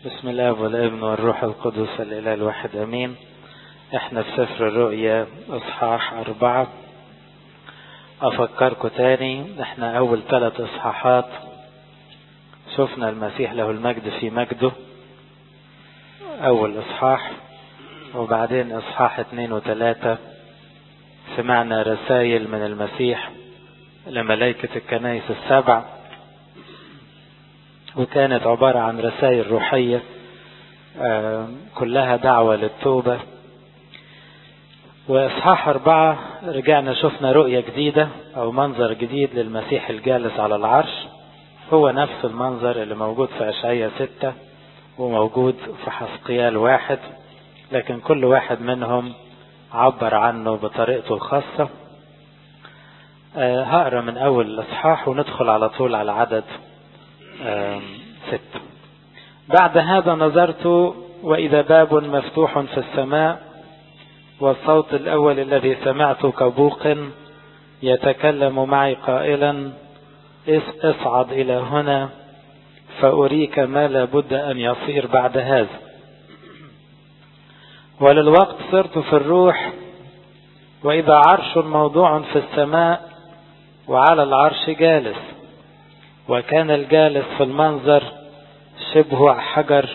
بسم الله والابن والروح القدس الإله الواحد أمين احنا في سفر الرؤيا اصحاح أربعة أفكركم تاني احنا أول ثلاث اصحاحات شفنا المسيح له المجد في مجده أول اصحاح وبعدين اصحاح اتنين وتلاتة سمعنا رسائل من المسيح لملائكة الكنائس السبع وكانت عبارة عن رسائل روحية كلها دعوة للتوبة وإصحاح أربعة رجعنا شفنا رؤية جديدة أو منظر جديد للمسيح الجالس على العرش هو نفس المنظر اللي موجود في أشعية ستة وموجود في حسقيال واحد لكن كل واحد منهم عبر عنه بطريقته الخاصة هقرا من أول الإصحاح وندخل على طول على عدد ستة بعد هذا نظرت وإذا باب مفتوح في السماء والصوت الأول الذي سمعت كبوق يتكلم معي قائلا اصعد إلى هنا فأريك ما لابد أن يصير بعد هذا وللوقت صرت في الروح وإذا عرش موضوع في السماء وعلى العرش جالس وكان الجالس في المنظر شبه حجر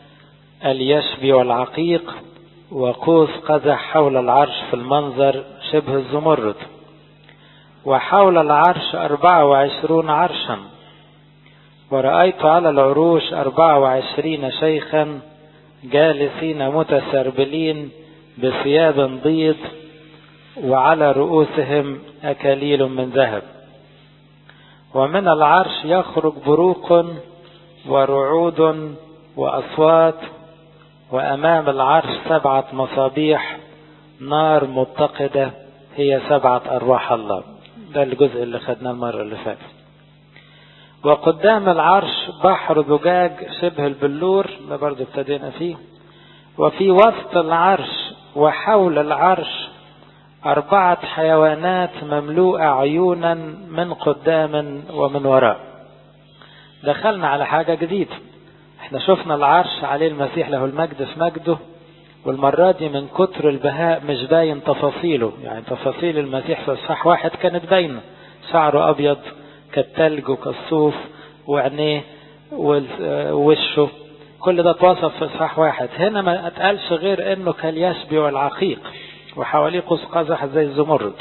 اليشبي والعقيق وقوس قزح حول العرش في المنظر شبه الزمرد وحول العرش أربعة وعشرون عرشا ورأيت على العروش أربعة وعشرين شيخا جالسين متسربلين بثياب بيض وعلى رؤوسهم أكاليل من ذهب ومن العرش يخرج بروق ورعود وأصوات وأمام العرش سبعة مصابيح نار متقدة هي سبعة أرواح الله ده الجزء اللي خدناه المرة اللي فاتت وقدام العرش بحر زجاج شبه البلور ده برضه ابتدينا فيه وفي وسط العرش وحول العرش أربعة حيوانات مملوءة عيونا من قدام ومن وراء دخلنا على حاجة جديدة احنا شفنا العرش عليه المسيح له المجد في مجده والمرة دي من كتر البهاء مش باين تفاصيله يعني تفاصيل المسيح في اصحاح واحد كانت باينة شعره أبيض كالتلج وكالصوف وعينيه ووشه كل ده اتوصف في اصحاح واحد هنا ما اتقالش غير انه كاليشبي والعقيق وحواليه قوس قزح زي الزمرد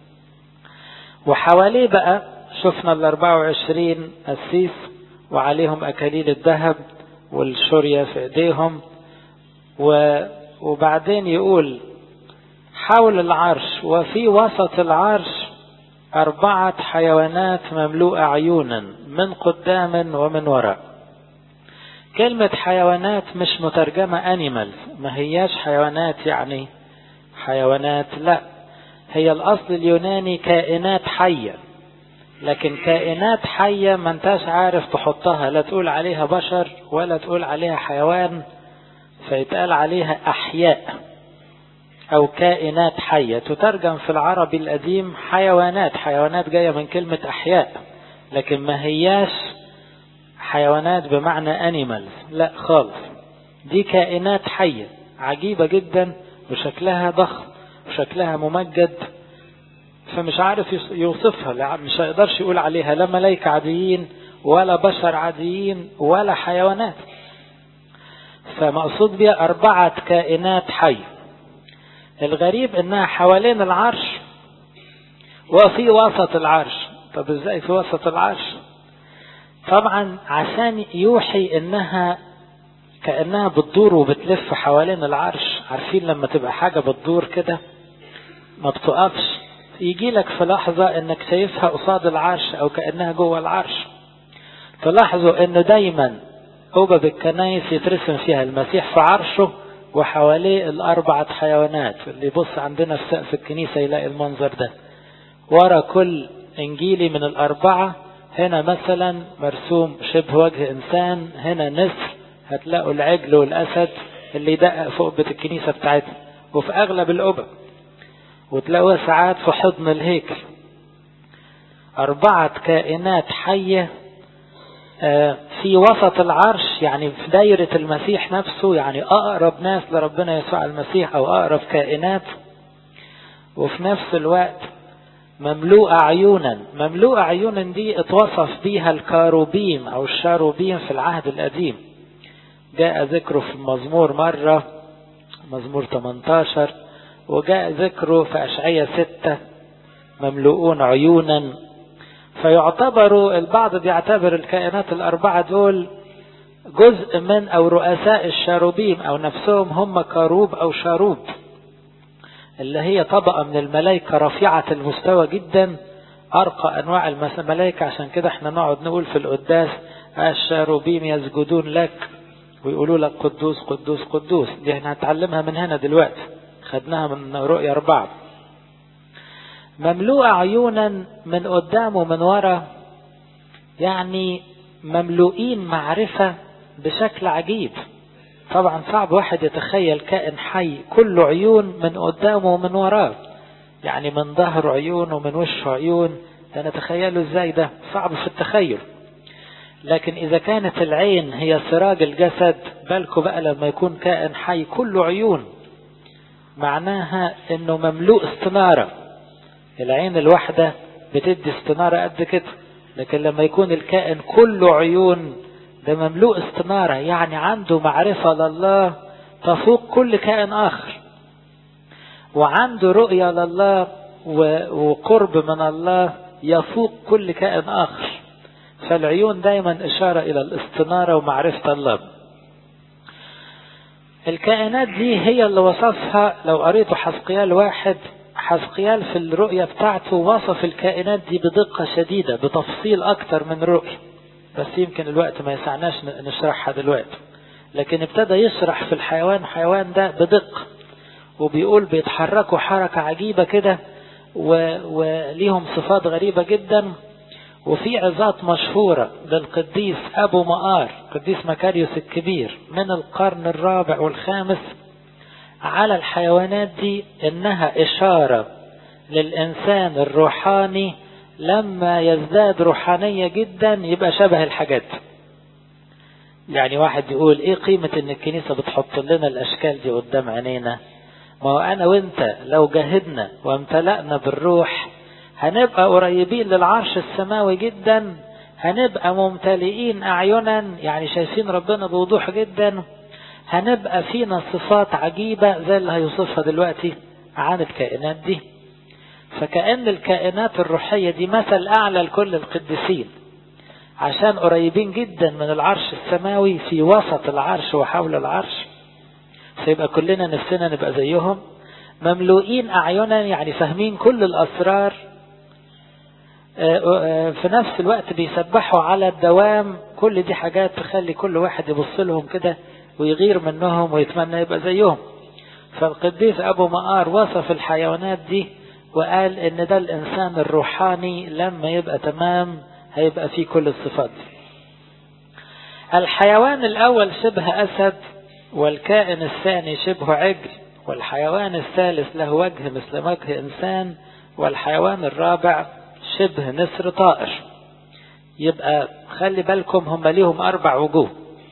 وحواليه بقى شفنا ال 24 قسيس وعليهم أكاليل الذهب والشورية في ايديهم و وبعدين يقول حول العرش وفي وسط العرش أربعة حيوانات مملوءة عيونا من قدام ومن وراء كلمة حيوانات مش مترجمة أنيمال ما هياش حيوانات يعني حيوانات لا هي الأصل اليوناني كائنات حية لكن كائنات حية ما انتاش عارف تحطها لا تقول عليها بشر ولا تقول عليها حيوان فيتقال عليها أحياء أو كائنات حية تترجم في العربي القديم حيوانات حيوانات جاية من كلمة أحياء لكن ما هياش حيوانات بمعنى أنيمالز لا خالص دي كائنات حية عجيبة جدا وشكلها ضخم وشكلها ممجد فمش عارف يوصفها مش هيقدرش يقول عليها لا ملايكة عاديين ولا بشر عاديين ولا حيوانات فمقصود بها أربعة كائنات حية الغريب انها حوالين العرش وفي وسط العرش طب ازاي في وسط العرش طبعا عشان يوحي انها كأنها بتدور وبتلف حوالين العرش عارفين لما تبقى حاجة بتدور كده ما بتقفش يجي لك في لحظة انك شايفها قصاد العرش او كأنها جوه العرش تلاحظوا ان دايما أوبب الكنايس يترسم فيها المسيح في عرشه وحواليه الأربعة حيوانات اللي يبص عندنا في سقف الكنيسة يلاقي المنظر ده ورا كل إنجيلي من الأربعة هنا مثلا مرسوم شبه وجه إنسان هنا نسر هتلاقوا العجل والأسد اللي يدقق فوق بيت الكنيسة بتاعتنا وفي أغلب الأوبب وتلاقوها ساعات في حضن الهيكل أربعة كائنات حية في وسط العرش يعني في دايرة المسيح نفسه يعني أقرب ناس لربنا يسوع المسيح أو أقرب كائنات وفي نفس الوقت مملوءة عيونا مملوءة عيونا دي اتوصف بيها الكاروبيم أو الشاروبيم في العهد القديم جاء ذكره في المزمور مرة مزمور 18 وجاء ذكره في أشعية 6 مملوءون عيونا فيعتبروا البعض بيعتبر الكائنات الأربعة دول جزء من أو رؤساء الشاروبيم أو نفسهم هم كاروب أو شاروب اللي هي طبقة من الملائكة رفيعة المستوى جدا أرقى أنواع الملائكة عشان كده احنا نقعد نقول في القداس الشاروبيم يسجدون لك ويقولوا لك قدوس قدوس قدوس دي احنا هنتعلمها من هنا دلوقتي خدناها من رؤية أربعة مملوءة عيونا من قدام ومن ورا يعني مملوئين معرفة بشكل عجيب طبعا صعب واحد يتخيل كائن حي كله عيون من قدامه ومن وراه يعني من ظهر عيون ومن وشه عيون ده نتخيله ازاي ده صعب في التخيل لكن اذا كانت العين هي سراج الجسد بالكوا بقى لما يكون كائن حي كله عيون معناها انه مملوء استنارة العين الواحدة بتدي استنارة قد كده لكن لما يكون الكائن كله عيون ده مملوء استنارة يعني عنده معرفة لله تفوق كل كائن آخر وعنده رؤية لله وقرب من الله يفوق كل كائن آخر فالعيون دايما إشارة إلى الاستنارة ومعرفة الله الكائنات دي هي اللي وصفها لو قريتوا حسقيال واحد حسقيال في الرؤية بتاعته وصف الكائنات دي بدقة شديدة بتفصيل أكتر من رؤية بس يمكن الوقت ما يسعناش نشرحها دلوقتي لكن ابتدى يشرح في الحيوان حيوان ده بدقة وبيقول بيتحركوا حركة عجيبة كده وليهم صفات غريبة جدا وفي عظات مشهورة للقديس أبو مقار قديس مكاريوس الكبير من القرن الرابع والخامس على الحيوانات دي إنها إشارة للإنسان الروحاني لما يزداد روحانية جدا يبقى شبه الحاجات يعني واحد يقول ايه قيمة ان الكنيسة بتحط لنا الاشكال دي قدام عينينا ما هو انا وانت لو جاهدنا وامتلأنا بالروح هنبقى قريبين للعرش السماوي جدا هنبقى ممتلئين اعينا يعني شايفين ربنا بوضوح جدا هنبقى فينا صفات عجيبة زي اللي هيوصفها دلوقتي عن الكائنات دي فكأن الكائنات الروحية دي مثل أعلى لكل القديسين عشان قريبين جدا من العرش السماوي في وسط العرش وحول العرش فيبقى كلنا نفسنا نبقى زيهم مملوئين أعينا يعني فاهمين كل الأسرار في نفس الوقت بيسبحوا على الدوام كل دي حاجات تخلي كل واحد يبص لهم كده ويغير منهم ويتمنى يبقى زيهم فالقديس أبو مقار وصف الحيوانات دي وقال ان ده الانسان الروحاني لما يبقى تمام هيبقى فيه كل الصفات دي الحيوان الاول شبه اسد والكائن الثاني شبه عجل والحيوان الثالث له وجه مثل وجه انسان والحيوان الرابع شبه نسر طائر يبقى خلي بالكم هم ليهم اربع وجوه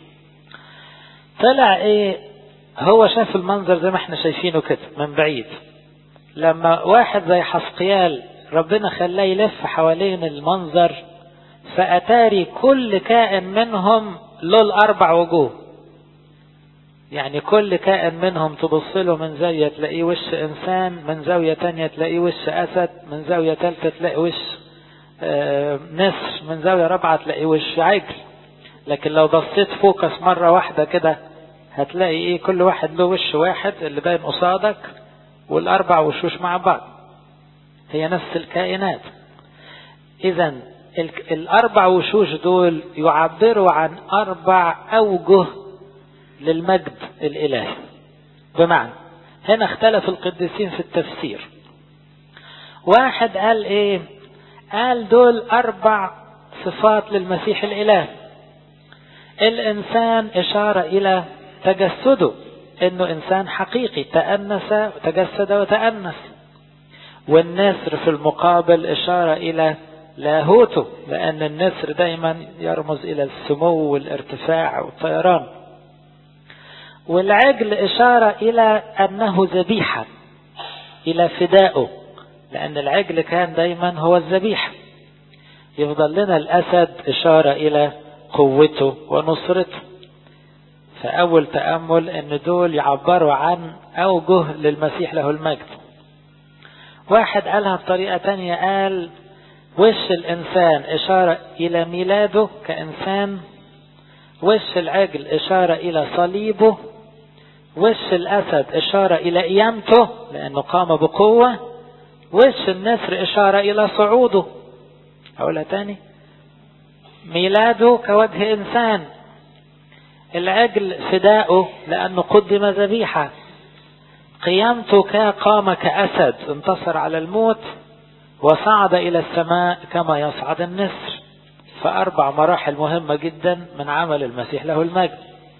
طلع ايه هو شاف المنظر زي ما احنا شايفينه كده من بعيد لما واحد زي حسقيال ربنا خلاه يلف حوالين المنظر فأتاري كل كائن منهم له الأربع وجوه يعني كل كائن منهم تبص له من زاوية تلاقيه وش إنسان من زاوية تانية تلاقيه وش أسد من زاوية تالتة تلاقي وش آه نسر من زاوية رابعة تلاقيه وش عجل لكن لو بصيت فوكس مرة واحدة كده هتلاقي ايه كل واحد له وش واحد اللي باين قصادك والأربع وشوش مع بعض هي نفس الكائنات إذا الأربع وشوش دول يعبروا عن أربع أوجه للمجد الإلهي بمعنى هنا اختلف القديسين في التفسير واحد قال ايه قال دول أربع صفات للمسيح الإلهي الإنسان إشارة إلى تجسده انه انسان حقيقي تأنس وتجسد وتأنس والنسر في المقابل اشارة الى لاهوته لأن النسر دايما يرمز إلى السمو والارتفاع والطيران والعجل إشارة إلى أنه ذبيحة إلى فدائه لأن العجل كان دايما هو الذبيحة يفضل لنا الأسد إشارة إلى قوته ونصرته فأول تأمل أن دول يعبروا عن أوجه للمسيح له المجد واحد قالها بطريقة تانية قال وش الإنسان إشارة إلى ميلاده كإنسان وش العجل إشارة إلى صليبه وش الأسد إشارة إلى قيامته لأنه قام بقوة وش النسر إشارة إلى صعوده أقولها تاني ميلاده كوجه إنسان العجل فداؤه لأنه قدم ذبيحة قيامته كقام كأسد انتصر على الموت وصعد إلى السماء كما يصعد النسر فأربع مراحل مهمة جدا من عمل المسيح له المجد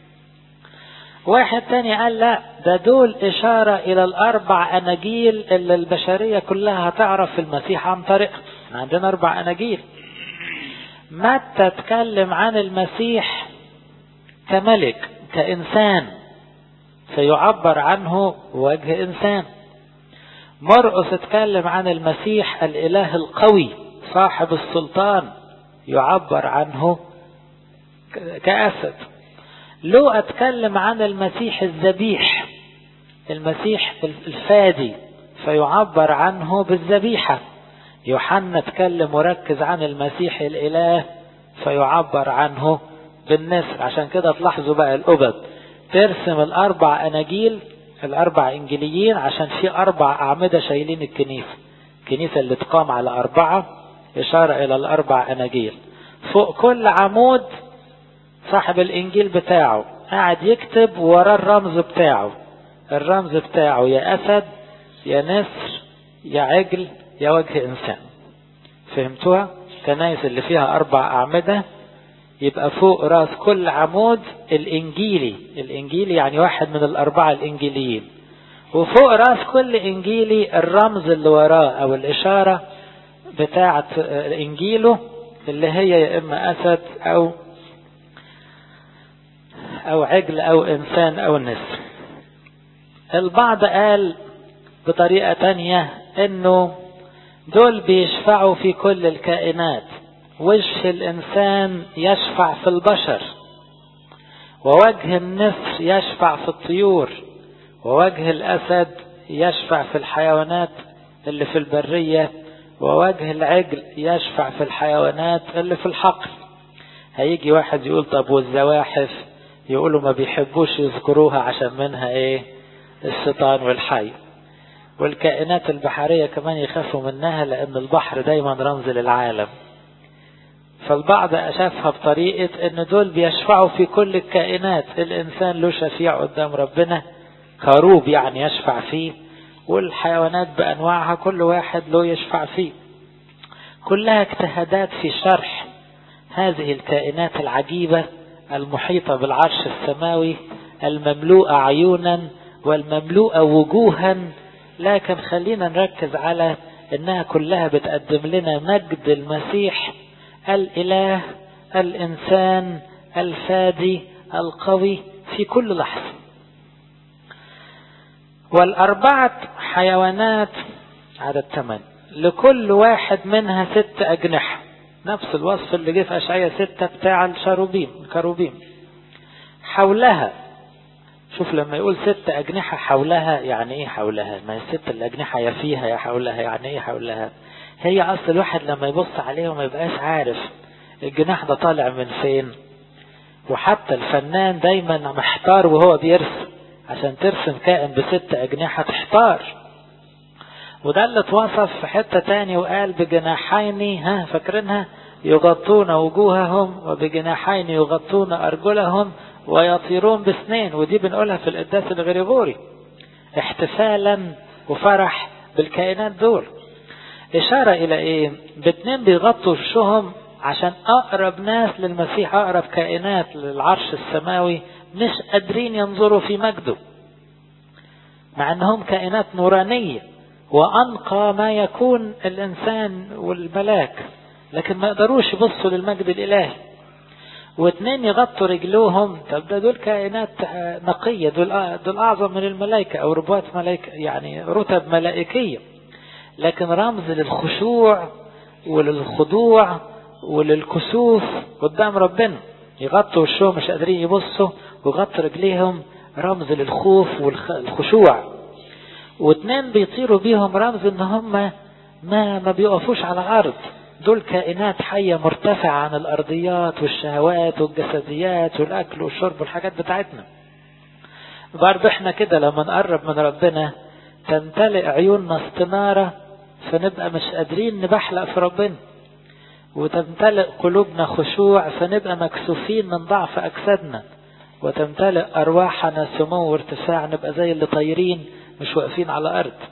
واحد تاني قال لا ده دول إشارة إلى الأربع أناجيل اللي البشرية كلها هتعرف في المسيح عن طريقها عندنا أربع أناجيل متى تكلم عن المسيح كملك كإنسان فيعبر عنه وجه إنسان مرقس اتكلم عن المسيح الإله القوي صاحب السلطان يعبر عنه كأسد لو اتكلم عن المسيح الذبيح المسيح الفادي فيعبر عنه بالذبيحة يوحنا اتكلم وركز عن المسيح الإله فيعبر عنه بالنسر عشان كده تلاحظوا بقى الأبد ترسم الأربع أناجيل الأربع إنجيليين عشان في أربع أعمدة شايلين الكنيسة الكنيسة اللي تقام على أربعة إشارة إلى الأربع أناجيل فوق كل عمود صاحب الإنجيل بتاعه قاعد يكتب وراه الرمز بتاعه الرمز بتاعه يا أسد يا نسر يا عجل يا وجه إنسان فهمتوها؟ كنايس اللي فيها أربع أعمدة يبقى فوق راس كل عمود الإنجيلي الإنجيلي يعني واحد من الأربعة الإنجيليين وفوق راس كل إنجيلي الرمز اللي وراه أو الإشارة بتاعة إنجيله اللي هي يا إما أسد أو أو عجل أو إنسان أو نسر البعض قال بطريقة تانية إنه دول بيشفعوا في كل الكائنات وجه الإنسان يشفع في البشر ووجه النسر يشفع في الطيور ووجه الأسد يشفع في الحيوانات اللي في البرية ووجه العجل يشفع في الحيوانات اللي في الحقل هيجي واحد يقول طب والزواحف يقولوا ما بيحبوش يذكروها عشان منها ايه الشيطان والحي والكائنات البحرية كمان يخافوا منها لأن البحر دايما رمز للعالم فالبعض أشافها بطريقة أن دول بيشفعوا في كل الكائنات الإنسان له شفيع قدام ربنا كروب يعني يشفع فيه والحيوانات بأنواعها كل واحد له يشفع فيه كلها اجتهادات في شرح هذه الكائنات العجيبة المحيطة بالعرش السماوي المملوءة عيونا والمملوءة وجوها لكن خلينا نركز على انها كلها بتقدم لنا مجد المسيح الاله الانسان الفادي القوي في كل لحظة والاربعة حيوانات عدد ثمان لكل واحد منها ست اجنحة نفس الوصف اللي جه في اشعياء ستة بتاع الشاروبيم الكروبيم حولها شوف لما يقول ست أجنحة حولها يعني إيه حولها ما هي ست الأجنحة يا فيها يا حولها يعني إيه حولها هي أصل الواحد لما يبص عليها ما يبقاش عارف الجناح ده طالع من فين وحتى الفنان دايما محتار وهو بيرسم عشان ترسم كائن بست أجنحة تحتار وده اللي اتوصف في حتة تاني وقال بجناحين ها فاكرينها يغطون وجوههم وبجناحين يغطون أرجلهم ويطيرون باثنين ودي بنقولها في القداس الغريغوري احتفالا وفرح بالكائنات دول إشارة إلى إيه؟ باتنين بيغطوا وشهم عشان أقرب ناس للمسيح أقرب كائنات للعرش السماوي مش قادرين ينظروا في مجده مع أنهم كائنات نورانية وأنقى ما يكون الإنسان والملاك لكن ما يقدروش يبصوا للمجد الإلهي واثنين يغطوا رجلوهم طب ده دول كائنات نقية دول دول أعظم من الملائكة أو ربوات ملائكة يعني رتب ملائكية لكن رمز للخشوع وللخضوع وللكسوف قدام ربنا يغطوا وشهم مش قادرين يبصوا ويغطوا رجليهم رمز للخوف والخشوع واثنين بيطيروا بيهم رمز ان هم ما ما بيقفوش على الارض دول كائنات حية مرتفعة عن الأرضيات والشهوات والجسديات والأكل والشرب والحاجات بتاعتنا برضه احنا كده لما نقرب من ربنا تمتلئ عيوننا استنارة فنبقى مش قادرين نبحلق في ربنا وتمتلئ قلوبنا خشوع فنبقى مكسوفين من ضعف أجسادنا وتمتلئ أرواحنا سمو وارتفاع نبقى زي اللي طايرين مش واقفين على أرض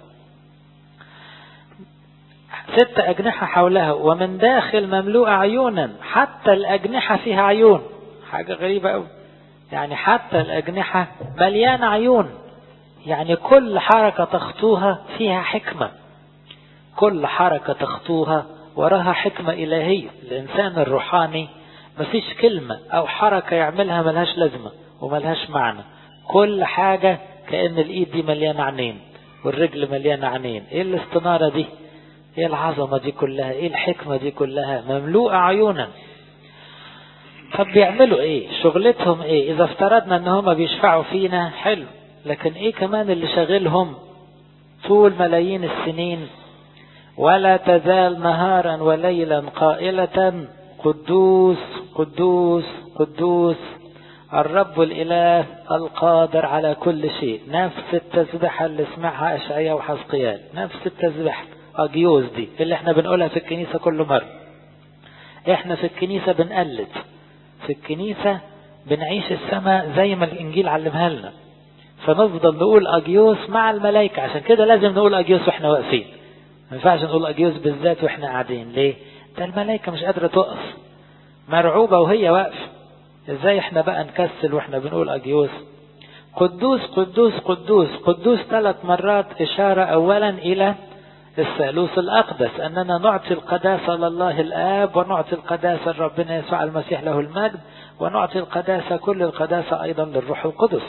ست أجنحة حولها ومن داخل مملوءة عيونا حتى الأجنحة فيها عيون حاجة غريبة أوي يعني حتى الأجنحة مليانة عيون يعني كل حركة تخطوها فيها حكمة كل حركة تخطوها وراها حكمة إلهية الإنسان الروحاني مفيش كلمة أو حركة يعملها ملهاش لازمة وملهاش معنى كل حاجة كأن الإيد دي مليانة عينين والرجل مليانة عينين إيه الاستنارة دي ايه العظمة دي كلها ايه الحكمة دي كلها مملوءة عيونا طب بيعملوا ايه شغلتهم ايه اذا افترضنا ان هم بيشفعوا فينا حلو لكن ايه كمان اللي شاغلهم طول ملايين السنين ولا تزال نهارا وليلا قائلة قدوس قدوس قدوس الرب الإله القادر على كل شيء نفس التسبحة اللي سمعها أشعياء وحزقيال نفس التسبحة أجيوز دي اللي احنا بنقولها في الكنيسة كل مرة احنا في الكنيسة بنقلد في الكنيسة بنعيش السماء زي ما الإنجيل علمها لنا فنفضل نقول أجيوس مع الملائكة عشان كده لازم نقول أجيوس واحنا واقفين ما ينفعش نقول أجيوس بالذات واحنا قاعدين ليه؟ ده الملائكة مش قادرة تقف مرعوبة وهي واقفة ازاي احنا بقى نكسل واحنا بنقول أجيوس قدوس قدوس قدوس قدوس ثلاث مرات إشارة أولا إلى الثالوث الأقدس أننا نعطي القداسة لله الآب ونعطي القداسة لربنا يسوع المسيح له المجد ونعطي القداسة كل القداسة أيضا للروح القدس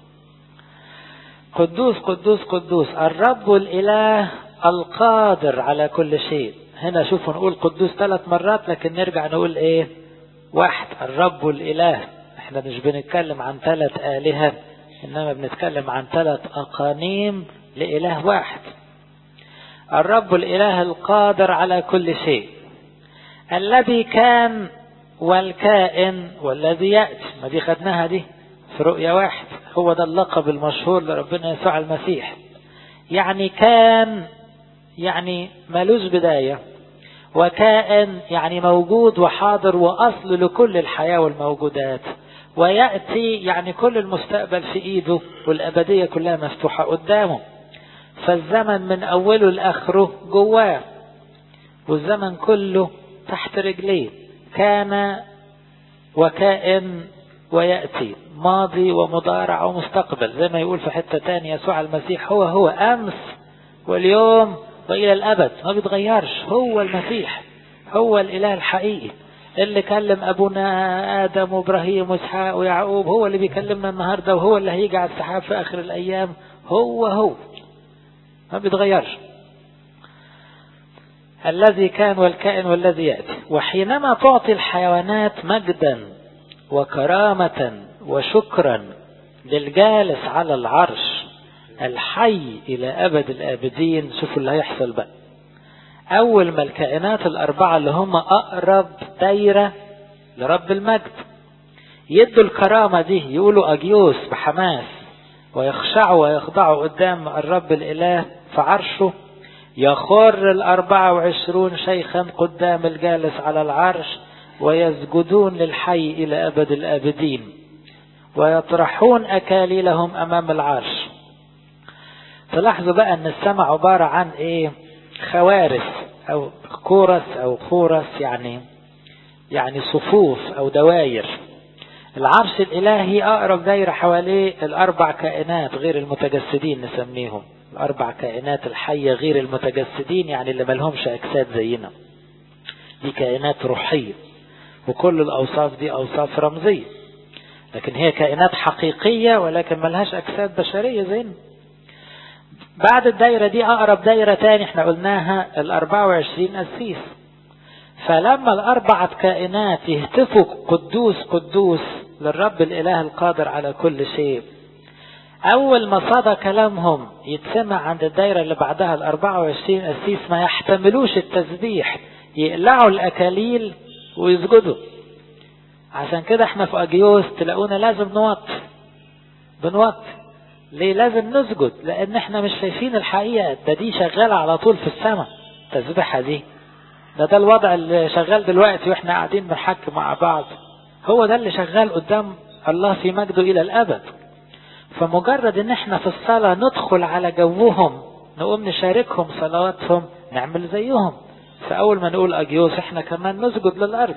قدوس قدوس قدوس الرب الإله القادر على كل شيء هنا شوفوا نقول قدوس ثلاث مرات لكن نرجع نقول ايه واحد الرب الإله احنا مش بنتكلم عن ثلاث آلهة إنما بنتكلم عن ثلاث أقانيم لإله واحد الرب الإله القادر على كل شيء الذي كان والكائن والذي يأتي ما دي خدناها دي في رؤية واحد هو ده اللقب المشهور لربنا يسوع المسيح يعني كان يعني ملوش بداية وكائن يعني موجود وحاضر وأصل لكل الحياة والموجودات ويأتي يعني كل المستقبل في إيده والأبدية كلها مفتوحة قدامه فالزمن من أوله لآخره جواه والزمن كله تحت رجليه كان وكائن ويأتي ماضي ومضارع ومستقبل زي ما يقول في حتة تانية يسوع المسيح هو هو أمس واليوم وإلى الأبد ما بيتغيرش هو المسيح هو الإله الحقيقي اللي كلم أبونا آدم وإبراهيم وإسحاق ويعقوب هو اللي بيكلمنا النهاردة وهو اللي هيجي على السحاب في آخر الأيام هو هو ما بيتغيرش الذي كان والكائن والذي يأتي وحينما تعطي الحيوانات مجدا وكرامة وشكرا للجالس على العرش الحي إلى أبد الآبدين شوفوا اللي هيحصل بقى أول ما الكائنات الأربعة اللي هم أقرب دايرة لرب المجد يدوا الكرامة دي يقولوا أجيوس بحماس ويخشعوا ويخضعوا قدام الرب الإله في عرشه يخر الأربعة وعشرون شيخا قدام الجالس على العرش ويسجدون للحي إلى أبد الآبدين ويطرحون أكاليلهم أمام العرش تلاحظوا بقى أن السماء عبارة عن إيه خوارث أو كورس أو خورس يعني يعني صفوف أو دواير العرش الإلهي أقرب دايرة حواليه الأربع كائنات غير المتجسدين نسميهم الأربع كائنات الحية غير المتجسدين يعني اللي ملهمش أجساد زينا دي كائنات روحية وكل الأوصاف دي أوصاف رمزية لكن هي كائنات حقيقية ولكن ملهاش أجساد بشرية زينا بعد الدايرة دي أقرب دايرة تاني احنا قلناها ال 24 قسيس فلما الأربعة كائنات يهتفوا قدوس قدوس للرب الإله القادر على كل شيء أول ما صدى كلامهم يتسمع عند الدايرة اللي بعدها ال 24 قسيس ما يحتملوش التسبيح يقلعوا الأكاليل ويسجدوا عشان كده احنا في أجيوس تلاقونا لازم نوطي بنوطي ليه لازم نسجد لأن احنا مش شايفين الحقيقة ده دي شغالة على طول في السماء تسبيحها دي ده ده الوضع اللي شغال دلوقتي واحنا قاعدين بنحكي مع بعض هو ده اللي شغال قدام الله في مجده إلى الأبد فمجرد ان احنا في الصلاة ندخل على جوهم نقوم نشاركهم صلواتهم نعمل زيهم فأول ما نقول أجيوس احنا كمان نسجد للأرض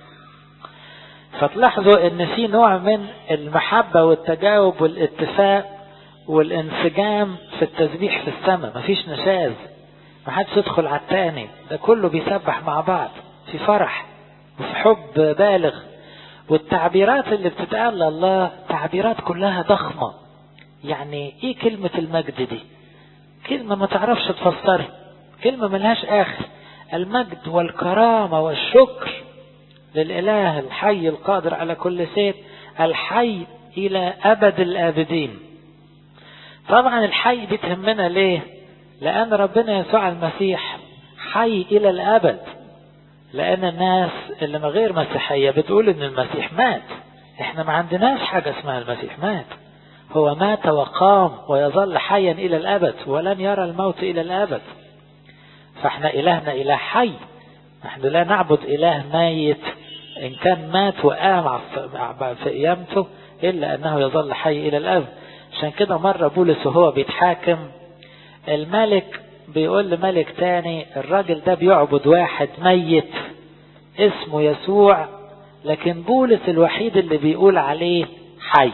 فتلاحظوا ان في نوع من المحبة والتجاوب والاتفاق والانسجام في التسبيح في السماء مفيش نشاز محدش يدخل على التاني ده كله بيسبح مع بعض في فرح وفي حب بالغ والتعبيرات اللي بتتقال لله تعبيرات كلها ضخمة يعني ايه كلمة المجد دي كلمة ما تعرفش تفسرها كلمة ملهاش اخر المجد والكرامة والشكر للإله الحي القادر على كل شيء الحي إلى أبد الآبدين طبعا الحي بتهمنا ليه لأن ربنا يسوع المسيح حي إلى الأبد لأن الناس اللي ما غير مسيحية بتقول إن المسيح مات إحنا ما عندناش حاجة اسمها المسيح مات هو مات وقام ويظل حيا إلى الأبد ولن يرى الموت إلى الأبد فإحنا إلهنا إله حي نحن لا نعبد إله ميت إن كان مات وقام في قيامته إلا أنه يظل حي إلى الأبد عشان كده مرة بولس وهو بيتحاكم الملك بيقول لملك تاني الراجل ده بيعبد واحد ميت اسمه يسوع لكن بولس الوحيد اللي بيقول عليه حي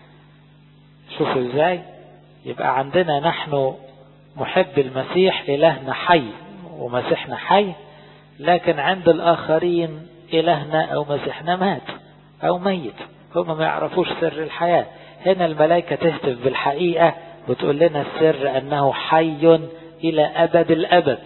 شوفوا ازاي يبقى عندنا نحن محب المسيح إلهنا حي ومسيحنا حي لكن عند الآخرين إلهنا أو مسيحنا مات أو ميت هم ما يعرفوش سر الحياة هنا الملائكة تهتف بالحقيقة وتقول لنا السر أنه حي إلى أبد الأبد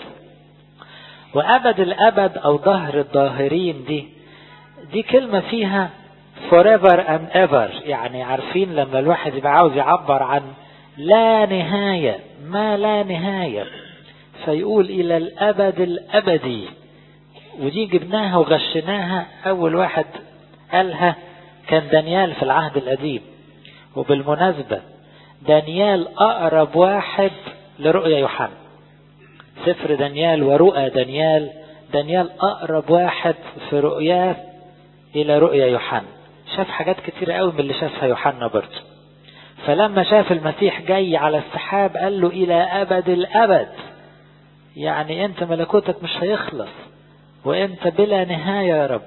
وأبد الأبد أو ظهر الظاهرين دي دي كلمة فيها forever and ever يعني عارفين لما الواحد يبقى عاوز يعبر عن لا نهاية ما لا نهاية فيقول إلى الأبد الأبدي ودي جبناها وغشناها أول واحد قالها كان دانيال في العهد القديم وبالمناسبة دانيال أقرب واحد لرؤيا يوحنا سفر دانيال ورؤى دانيال دانيال أقرب واحد في رؤياه إلى رؤيا يوحنا شاف حاجات كتيرة قوي من اللي شافها يوحنا برضه فلما شاف المسيح جاي على السحاب قال له إلى أبد الأبد يعني أنت ملكوتك مش هيخلص وأنت بلا نهاية يا رب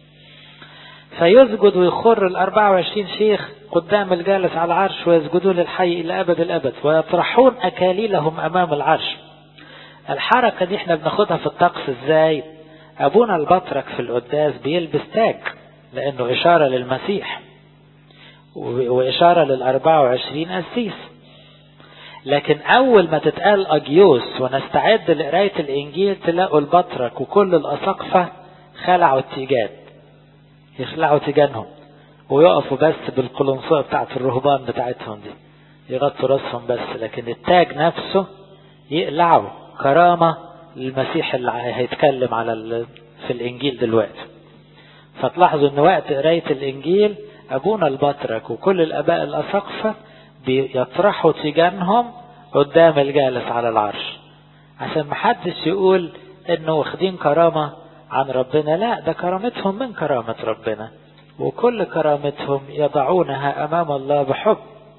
فيسجد ويخر ال 24 شيخ قدام الجالس على العرش ويسجدون للحي إلى أبد الأبد ويطرحون أكاليلهم أمام العرش الحركة دي احنا بناخدها في الطقس ازاي أبونا البطرك في القداس بيلبس تاج لأنه إشارة للمسيح وإشارة لل 24 قسيس لكن أول ما تتقال أجيوس ونستعد لقراية الإنجيل تلاقوا البطرك وكل الأساقفة خلعوا التيجان يخلعوا تيجانهم ويقفوا بس بالقلنصوة بتاعت الرهبان بتاعتهم دي يغطوا راسهم بس لكن التاج نفسه يقلعوا كرامة للمسيح اللي هيتكلم على في الإنجيل دلوقتي فتلاحظوا ان وقت قراية الإنجيل أبونا البطرك وكل الآباء الأساقفة بيطرحوا تيجانهم قدام الجالس على العرش عشان محدش يقول انه واخدين كرامة عن ربنا لا ده كرامتهم من كرامة ربنا وكل كرامتهم يضعونها أمام الله بحب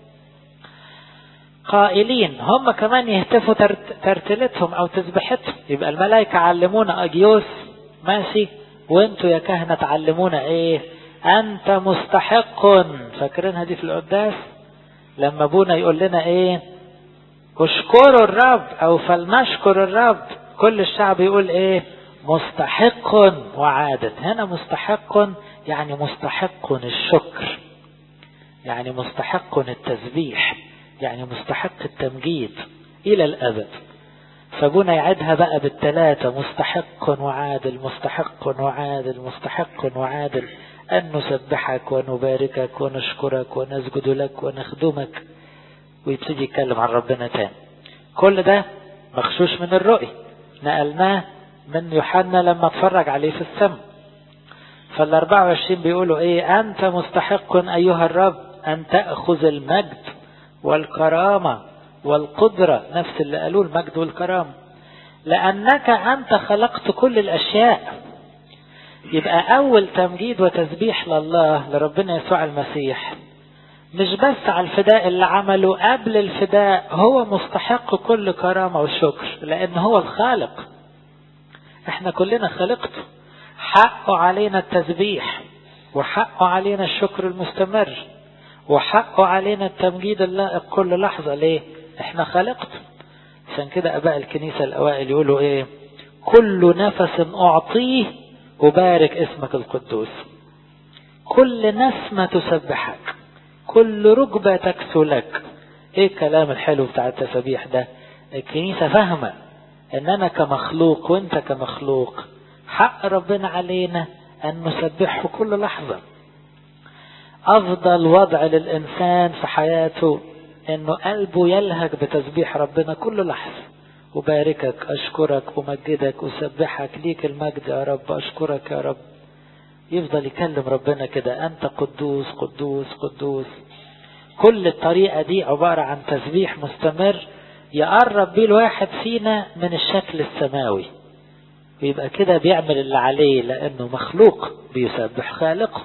قائلين هم كمان يهتفوا ترتلتهم أو تسبحتهم يبقى الملائكة علمونا أجيوس ماشي وانتوا يا كهنة تعلمونا ايه انت مستحق فاكرينها دي في القداس لما ابونا يقول لنا ايه اشكروا الرب او فلنشكر الرب كل الشعب يقول ايه مستحق وعادل هنا مستحق يعني مستحق الشكر يعني مستحق التسبيح يعني مستحق التمجيد إلى الأبد فابونا يعدها بقى بالثلاثة مستحق وعادل مستحق وعادل مستحق وعادل أن نسبحك ونباركك ونشكرك ونسجد لك ونخدمك ويبتدي يتكلم عن ربنا تاني كل ده مغشوش من الرؤية نقلناه من يوحنا لما اتفرج عليه في السماء فال 24 بيقولوا ايه انت مستحق ايها الرب ان تأخذ المجد والكرامة والقدرة نفس اللي قالوه المجد والكرامة لأنك أنت خلقت كل الأشياء يبقى أول تمجيد وتسبيح لله لربنا يسوع المسيح مش بس على الفداء اللي عمله قبل الفداء هو مستحق كل كرامة وشكر لأن هو الخالق احنا كلنا خلقته حقه علينا التسبيح وحقه علينا الشكر المستمر وحقه علينا التمجيد اللائق كل لحظة ليه احنا خلقته عشان كده اباء الكنيسة الاوائل يقولوا ايه كل نفس اعطيه أبارك اسمك القدوس كل نسمة تسبحك كل ركبة تكسو لك ايه الكلام الحلو بتاع التسبيح ده الكنيسة فاهمة ان انا كمخلوق وانت كمخلوق حق ربنا علينا ان نسبحه كل لحظة افضل وضع للانسان في حياته انه قلبه يلهج بتسبيح ربنا كل لحظة أباركك أشكرك أمجدك أسبحك ليك المجد يا رب أشكرك يا رب يفضل يكلم ربنا كده أنت قدوس قدوس قدوس كل الطريقة دي عبارة عن تسبيح مستمر يقرب بيه الواحد فينا من الشكل السماوي ويبقى كده بيعمل اللي عليه لأنه مخلوق بيسبح خالقه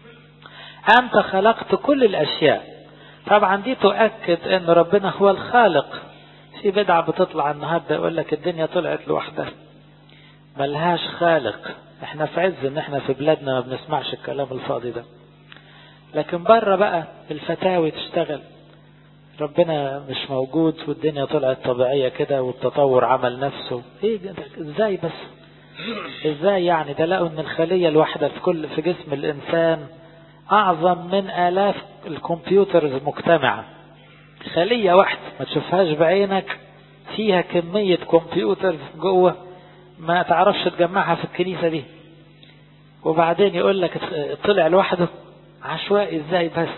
أنت خلقت كل الأشياء طبعا دي تؤكد أن ربنا هو الخالق في بدعة بتطلع النهاردة يقول لك الدنيا طلعت لوحدها ملهاش خالق احنا في عز ان احنا في بلادنا ما بنسمعش الكلام الفاضي ده لكن بره بقى الفتاوي تشتغل ربنا مش موجود والدنيا طلعت طبيعية كده والتطور عمل نفسه ايه ازاي بس ازاي يعني ده لقوا ان الخلية الواحدة في كل في جسم الانسان اعظم من الاف الكمبيوترز مجتمعة خلية واحدة ما تشوفهاش بعينك فيها كمية كمبيوترز جوه ما تعرفش تجمعها في الكنيسة دي وبعدين يقول لك طلع لوحده عشوائي ازاي بس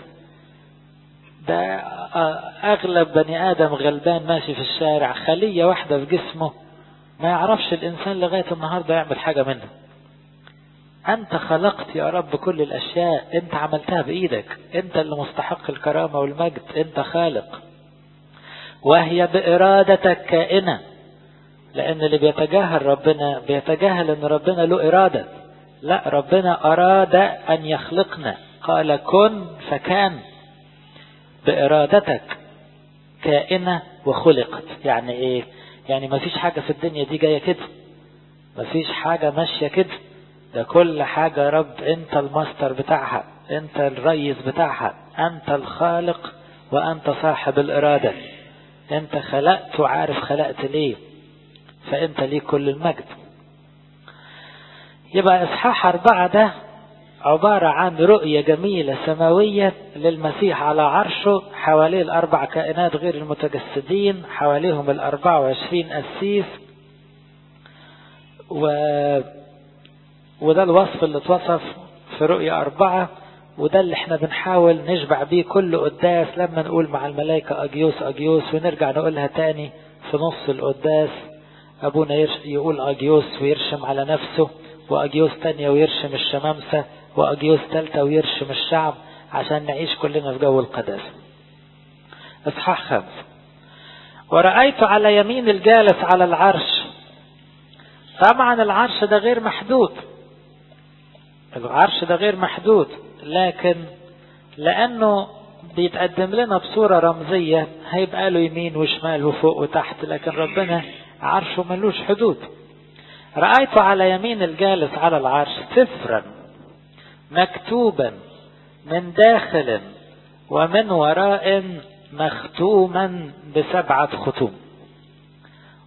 ده اغلب بني ادم غلبان ماشي في الشارع خلية واحدة في جسمه ما يعرفش الانسان لغاية النهاردة يعمل حاجة منه انت خلقت يا رب كل الاشياء انت عملتها بايدك انت اللي مستحق الكرامة والمجد انت خالق وهي بارادتك كائنة لان اللي بيتجاهل ربنا بيتجاهل ان ربنا له ارادة لا ربنا اراد ان يخلقنا قال كن فكان بارادتك كائنة وخلقت يعني ايه يعني ما فيش حاجة في الدنيا دي جاية كده ما فيش حاجة ماشية كده ده كل حاجة يا رب انت الماستر بتاعها انت الرئيس بتاعها انت الخالق وانت صاحب الارادة انت خلقت وعارف خلقت ليه فانت ليك كل المجد يبقى اصحاح اربعة ده عبارة عن رؤية جميلة سماوية للمسيح على عرشه حواليه الاربع كائنات غير المتجسدين حواليهم الاربعة وعشرين قسيس و وده الوصف اللي اتوصف في رؤية أربعة وده اللي احنا بنحاول نشبع بيه كل قداس لما نقول مع الملائكة أجيوس أجيوس ونرجع نقولها تاني في نص القداس أبونا يقول أجيوس ويرشم على نفسه وأجيوس تانية ويرشم الشمامسة وأجيوس تالتة ويرشم الشعب عشان نعيش كلنا في جو القداسة إصحاح خمسة ورأيت على يمين الجالس على العرش طبعا العرش ده غير محدود العرش ده غير محدود لكن لأنه بيتقدم لنا بصورة رمزية هيبقى له يمين وشمال وفوق وتحت لكن ربنا عرشه ملوش حدود رأيت على يمين الجالس على العرش سفرا مكتوبا من داخل ومن وراء مختوما بسبعة ختوم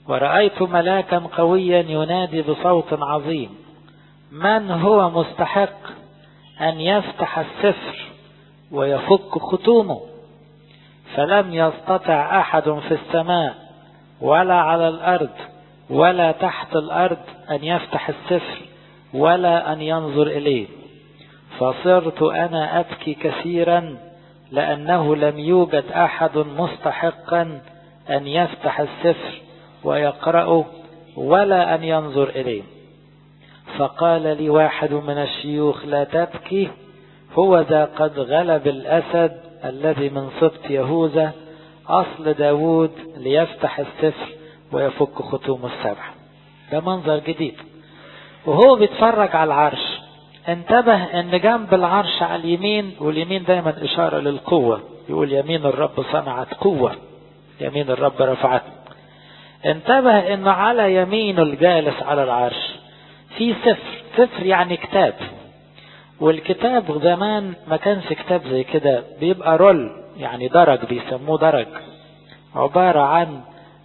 ورأيت ملاكا قويا ينادي بصوت عظيم من هو مستحق أن يفتح السفر ويفك ختومه فلم يستطع أحد في السماء ولا على الأرض ولا تحت الأرض أن يفتح السفر ولا أن ينظر إليه فصرت أنا أبكي كثيرا لأنه لم يوجد أحد مستحقا أن يفتح السفر ويقرأه ولا أن ينظر إليه فقال لي واحد من الشيوخ لا تبكي هو ذا قد غلب الأسد الذي من سبط يهوذا أصل داود ليفتح السفر ويفك ختوم السبع ده منظر جديد وهو بيتفرج على العرش انتبه ان جنب العرش على اليمين واليمين دايما اشارة للقوة يقول يمين الرب صنعت قوة يمين الرب رفعت انتبه انه على يمينه الجالس على العرش في سفر سفر يعني كتاب والكتاب زمان ما كانش كتاب زي كده بيبقى رول يعني درج بيسموه درج عبارة عن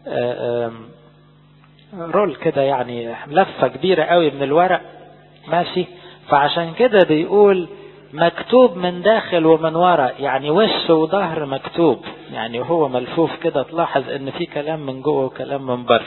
رول كده يعني لفة كبيرة قوي من الورق ماشي فعشان كده بيقول مكتوب من داخل ومن ورا يعني وش وظهر مكتوب يعني هو ملفوف كده تلاحظ ان في كلام من جوه وكلام من بره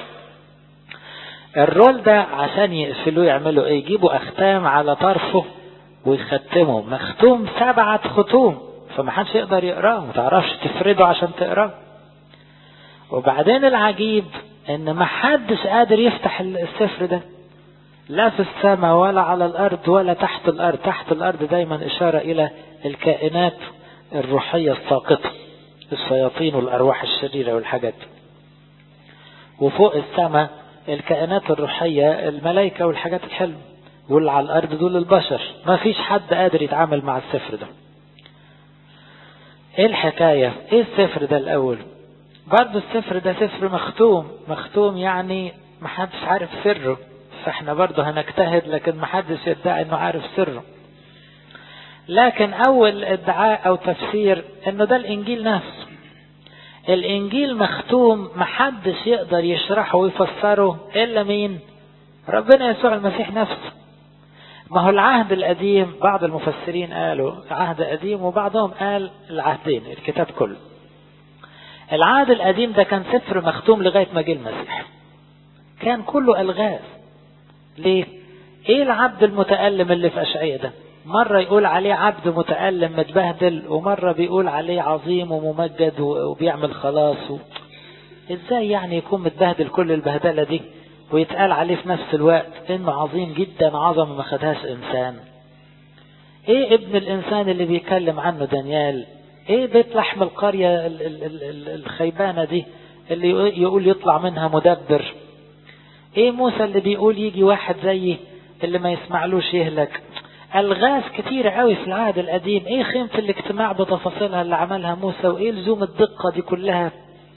الرول ده عشان يقفلوه يعملوا ايه يجيبوا اختام على طرفه ويختموا مختوم سبعة ختوم فمحدش يقدر يقراه متعرفش تفرده عشان تقراه وبعدين العجيب ان محدش قادر يفتح السفر ده لا في السماء ولا على الارض ولا تحت الارض تحت الارض دايما اشارة الى الكائنات الروحية الساقطة الشياطين والارواح الشريرة والحاجات وفوق السماء الكائنات الروحية الملائكة والحاجات الحلوة واللي على الارض دول البشر ما فيش حد قادر يتعامل مع السفر ده ايه الحكاية ايه السفر ده الاول برضه السفر ده سفر مختوم مختوم يعني محدش عارف سره فاحنا برضه هنجتهد لكن محدش يدعي انه عارف سره لكن اول ادعاء او تفسير انه ده الانجيل نفسه الانجيل مختوم محدش يقدر يشرحه ويفسره الا مين ربنا يسوع المسيح نفسه ما هو العهد القديم بعض المفسرين قالوا عهد قديم وبعضهم قال العهدين الكتاب كله العهد القديم ده كان سفر مختوم لغاية ما جه المسيح كان كله ألغاز ليه ايه العبد المتألم اللي في أشعية ده مرة يقول عليه عبد متألم متبهدل ومرة بيقول عليه عظيم وممجد وبيعمل خلاص و... ازاي يعني يكون متبهدل كل البهدلة دي ويتقال عليه في نفس الوقت انه عظيم جدا عظمة ما خدهاش انسان ايه ابن الانسان اللي بيتكلم عنه دانيال ايه بيت لحم القرية الخيبانة دي اللي يقول يطلع منها مدبر ايه موسى اللي بيقول يجي واحد زيي اللي ما يسمعلوش يهلك الغاز كتيرة قوي في العهد القديم ايه خيمة الاجتماع بتفاصيلها اللي عملها موسى وايه لزوم الدقة دي كلها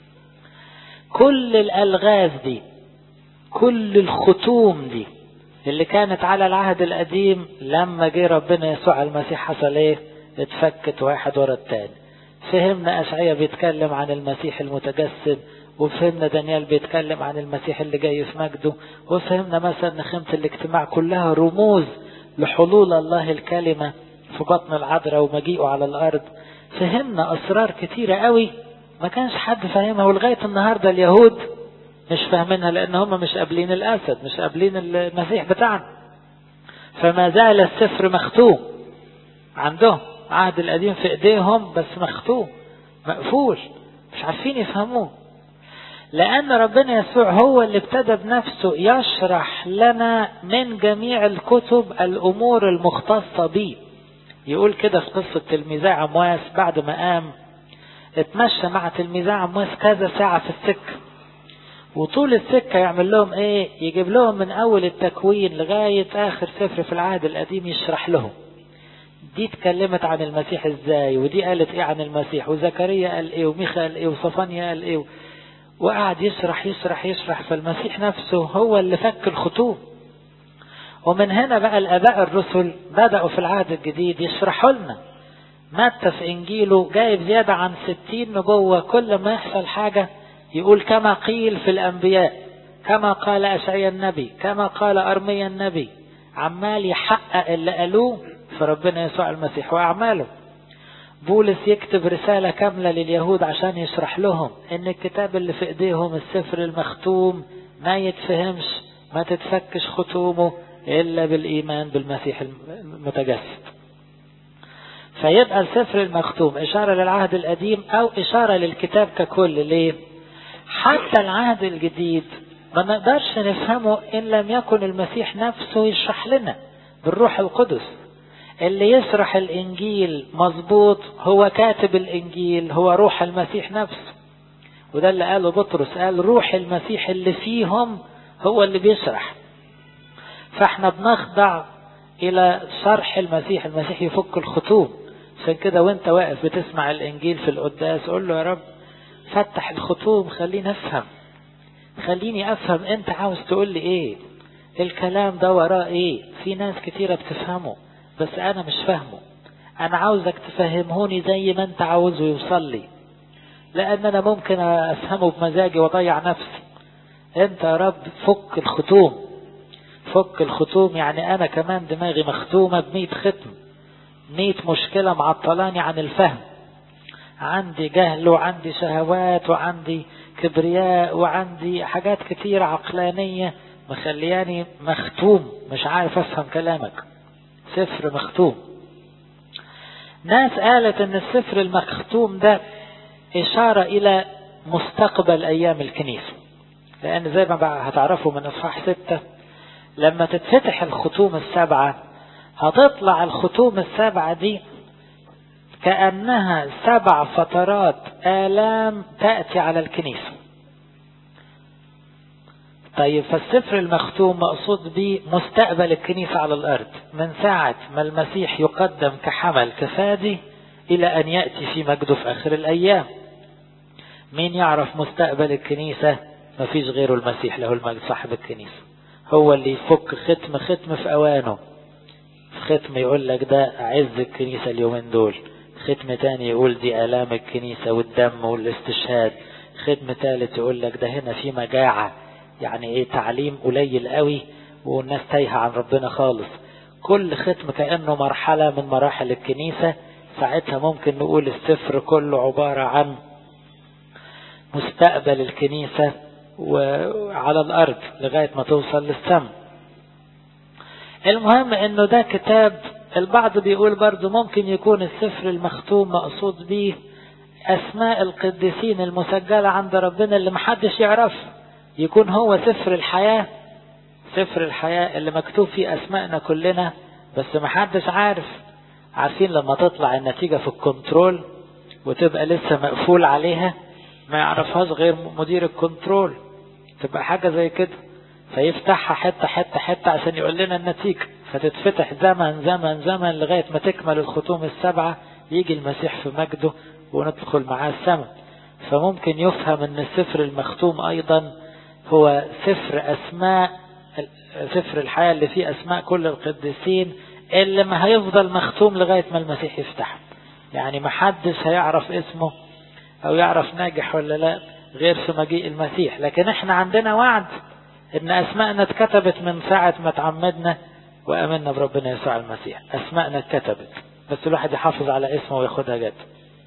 كل الالغاز دي كل الختوم دي اللي كانت على العهد القديم لما جه ربنا يسوع المسيح حصل ايه اتفكت واحد ورا التاني فهمنا اشعيا بيتكلم عن المسيح المتجسد وفهمنا دانيال بيتكلم عن المسيح اللي جاي في مجده وفهمنا مثلا خيمة الاجتماع كلها رموز لحلول الله الكلمة في بطن العذراء ومجيئه على الأرض فهمنا أسرار كتيرة قوي ما كانش حد فاهمها ولغاية النهاردة اليهود مش فاهمينها لأن هم مش قابلين الأسد مش قابلين المسيح بتاعنا فما زال السفر مختوم عندهم عهد القديم في ايديهم بس مختوم مقفول مش عارفين يفهموه لأن ربنا يسوع هو اللي ابتدى بنفسه يشرح لنا من جميع الكتب الأمور المختصة به يقول كده في قصة تلميذي عمواس بعد ما قام اتمشى مع تلميذي عمواس كذا ساعة في السكة وطول السكة يعمل لهم ايه يجيب لهم من اول التكوين لغاية اخر سفر في العهد القديم يشرح لهم دي اتكلمت عن المسيح ازاي ودي قالت ايه عن المسيح وزكريا قال ايه وميخا قال ايه وصفانيا قال ايه وقعد يشرح يشرح يشرح فالمسيح نفسه هو اللي فك الختوم ومن هنا بقى الاباء الرسل بدأوا في العهد الجديد يشرحوا لنا متى في انجيله جايب زيادة عن ستين نبوة كل ما يحصل حاجة يقول كما قيل في الانبياء كما قال أشعيا النبي كما قال أرميا النبي عمال يحقق اللي قالوه في ربنا يسوع المسيح وأعماله بولس يكتب رسالة كاملة لليهود عشان يشرح لهم ان الكتاب اللي في ايديهم السفر المختوم ما يتفهمش ما تتفكش ختومه الا بالايمان بالمسيح المتجسد فيبقى السفر المختوم اشارة للعهد القديم او اشارة للكتاب ككل ليه حتى العهد الجديد ما نقدرش نفهمه ان لم يكن المسيح نفسه يشرح لنا بالروح القدس اللي يشرح الانجيل مظبوط هو كاتب الانجيل هو روح المسيح نفسه وده اللي قاله بطرس قال روح المسيح اللي فيهم هو اللي بيشرح فاحنا بنخضع الى شرح المسيح المسيح يفك الختوم عشان كده وانت واقف بتسمع الانجيل في القداس قول له يا رب فتح الختوم خليني افهم خليني افهم انت عاوز تقول لي ايه الكلام ده وراه ايه في ناس كتيرة بتفهمه بس انا مش فاهمه انا عاوزك تفهمهوني زي ما انت عاوزه يوصل لي لان انا ممكن افهمه بمزاجي واضيع نفسي انت يا رب فك الختوم فك الختوم يعني انا كمان دماغي مختومة بمية ختم مية مشكلة معطلاني عن الفهم عندي جهل وعندي شهوات وعندي كبرياء وعندي حاجات كتير عقلانية مخلياني مختوم مش عارف افهم كلامك سفر مختوم ناس قالت ان السفر المختوم ده اشارة الى مستقبل ايام الكنيسة لان زي ما هتعرفوا من اصحاح ستة لما تتفتح الختوم السبعة هتطلع الختوم السبعة دي كأنها سبع فترات آلام تأتي على الكنيسة طيب فالسفر المختوم مقصود به مستقبل الكنيسة على الأرض من ساعة ما المسيح يقدم كحمل كفادي إلى أن يأتي في مجده في آخر الأيام مين يعرف مستقبل الكنيسة مفيش غيره المسيح له المجد صاحب الكنيسة هو اللي يفك ختم ختم في أوانه ختم يقول لك ده عز الكنيسة اليومين دول ختم تاني يقول دي آلام الكنيسة والدم والاستشهاد ختم تالت يقول لك ده هنا في مجاعة يعني ايه تعليم قليل قوي والناس تايهة عن ربنا خالص كل ختم كأنه مرحلة من مراحل الكنيسة ساعتها ممكن نقول السفر كله عبارة عن مستقبل الكنيسة وعلى الأرض لغاية ما توصل للسماء المهم انه ده كتاب البعض بيقول برضو ممكن يكون السفر المختوم مقصود به اسماء القديسين المسجلة عند ربنا اللي محدش يعرفها يكون هو سفر الحياة سفر الحياة اللي مكتوب فيه اسماءنا كلنا بس محدش عارف عارفين لما تطلع النتيجة في الكنترول وتبقى لسه مقفول عليها ما يعرفهاش غير مدير الكنترول تبقى حاجة زي كده فيفتحها حتة حتة حتة عشان يقول لنا النتيجة فتتفتح زمن زمن زمن لغاية ما تكمل الختوم السبعة يجي المسيح في مجده وندخل معاه السماء فممكن يفهم ان السفر المختوم ايضا هو سفر اسماء سفر الحياة اللي فيه اسماء كل القديسين اللي ما هيفضل مختوم لغاية ما المسيح يفتحه يعني ما حدش هيعرف اسمه او يعرف ناجح ولا لا غير في مجيء المسيح لكن احنا عندنا وعد ان اسماءنا اتكتبت من ساعة ما تعمدنا وامنا بربنا يسوع المسيح اسماءنا اتكتبت بس الواحد يحافظ على اسمه وياخدها جد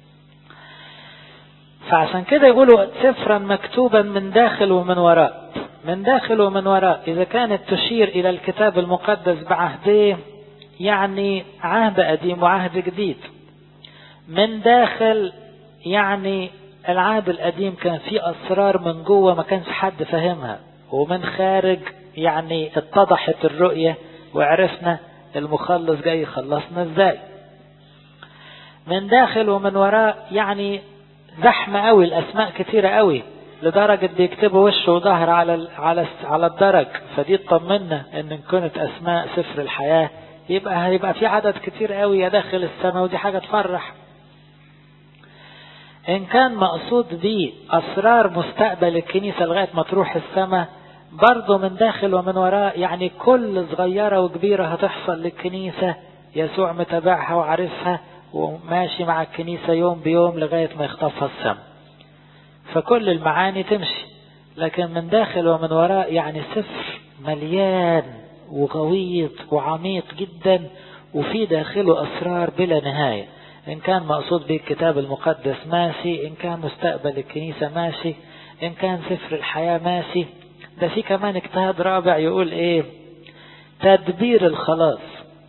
فعشان كده يقولوا سفرا مكتوبا من داخل ومن وراء من داخل ومن وراء اذا كانت تشير الى الكتاب المقدس بعهديه يعني عهد قديم وعهد جديد من داخل يعني العهد القديم كان فيه اسرار من جوه ما كانش حد فاهمها ومن خارج يعني اتضحت الرؤية وعرفنا المخلص جاي يخلصنا ازاي من داخل ومن وراء يعني زحمة قوي الاسماء كتيرة قوي لدرجة بيكتبوا وش وظهر على على على الدرج فدي تطمنا ان كانت اسماء سفر الحياة يبقى هيبقى في عدد كتير قوي يا داخل السماء ودي حاجة تفرح ان كان مقصود بيه اسرار مستقبل الكنيسة لغاية ما تروح السماء برضه من داخل ومن وراء يعني كل صغيرة وكبيرة هتحصل للكنيسة يسوع متابعها وعارفها وماشي مع الكنيسة يوم بيوم لغاية ما يخطفها السماء فكل المعاني تمشي لكن من داخل ومن وراء يعني سفر مليان وغويط وعميق جدا وفي داخله أسرار بلا نهاية إن كان مقصود به الكتاب المقدس ماشي إن كان مستقبل الكنيسة ماشي إن كان سفر الحياة ماشي ده في كمان اجتهاد رابع يقول إيه تدبير الخلاص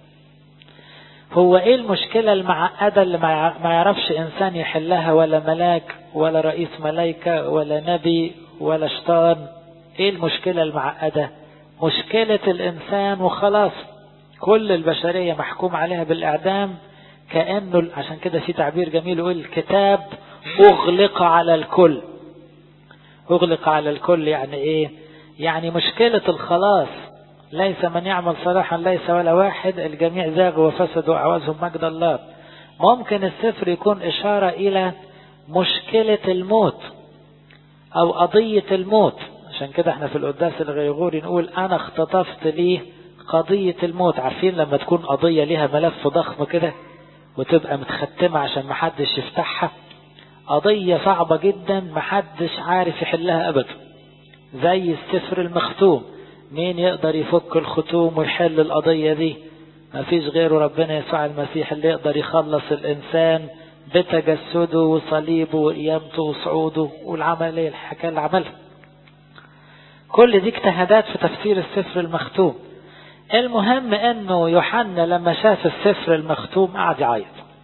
هو إيه المشكلة المعقدة اللي ما يعرفش إنسان يحلها ولا ملاك ولا رئيس ملايكة ولا نبي ولا شيطان إيه المشكلة المعقدة مشكلة الإنسان وخلاص كل البشرية محكوم عليها بالإعدام كأنه عشان كده في تعبير جميل يقول الكتاب أغلق على الكل أغلق على الكل يعني إيه يعني مشكلة الخلاص ليس من يعمل صلاحا ليس ولا واحد الجميع زاغوا وفسدوا وعوزهم مجد الله ممكن السفر يكون إشارة إلى مشكلة الموت أو قضية الموت عشان كده احنا في القداس الغيغوري نقول أنا اختطفت ليه قضية الموت عارفين لما تكون قضية ليها ملف ضخم كده وتبقى متختمة عشان محدش يفتحها قضية صعبة جدا محدش عارف يحلها أبدا زي السفر المختوم مين يقدر يفك الختوم ويحل القضية دي مفيش غيره ربنا يسوع المسيح اللي يقدر يخلص الإنسان بتجسده وصليبه وقيامته وصعوده والعملية الحكاية اللي عملها كل دي اجتهادات في تفسير السفر المختوم المهم انه يوحنا لما شاف السفر المختوم قعد يعيط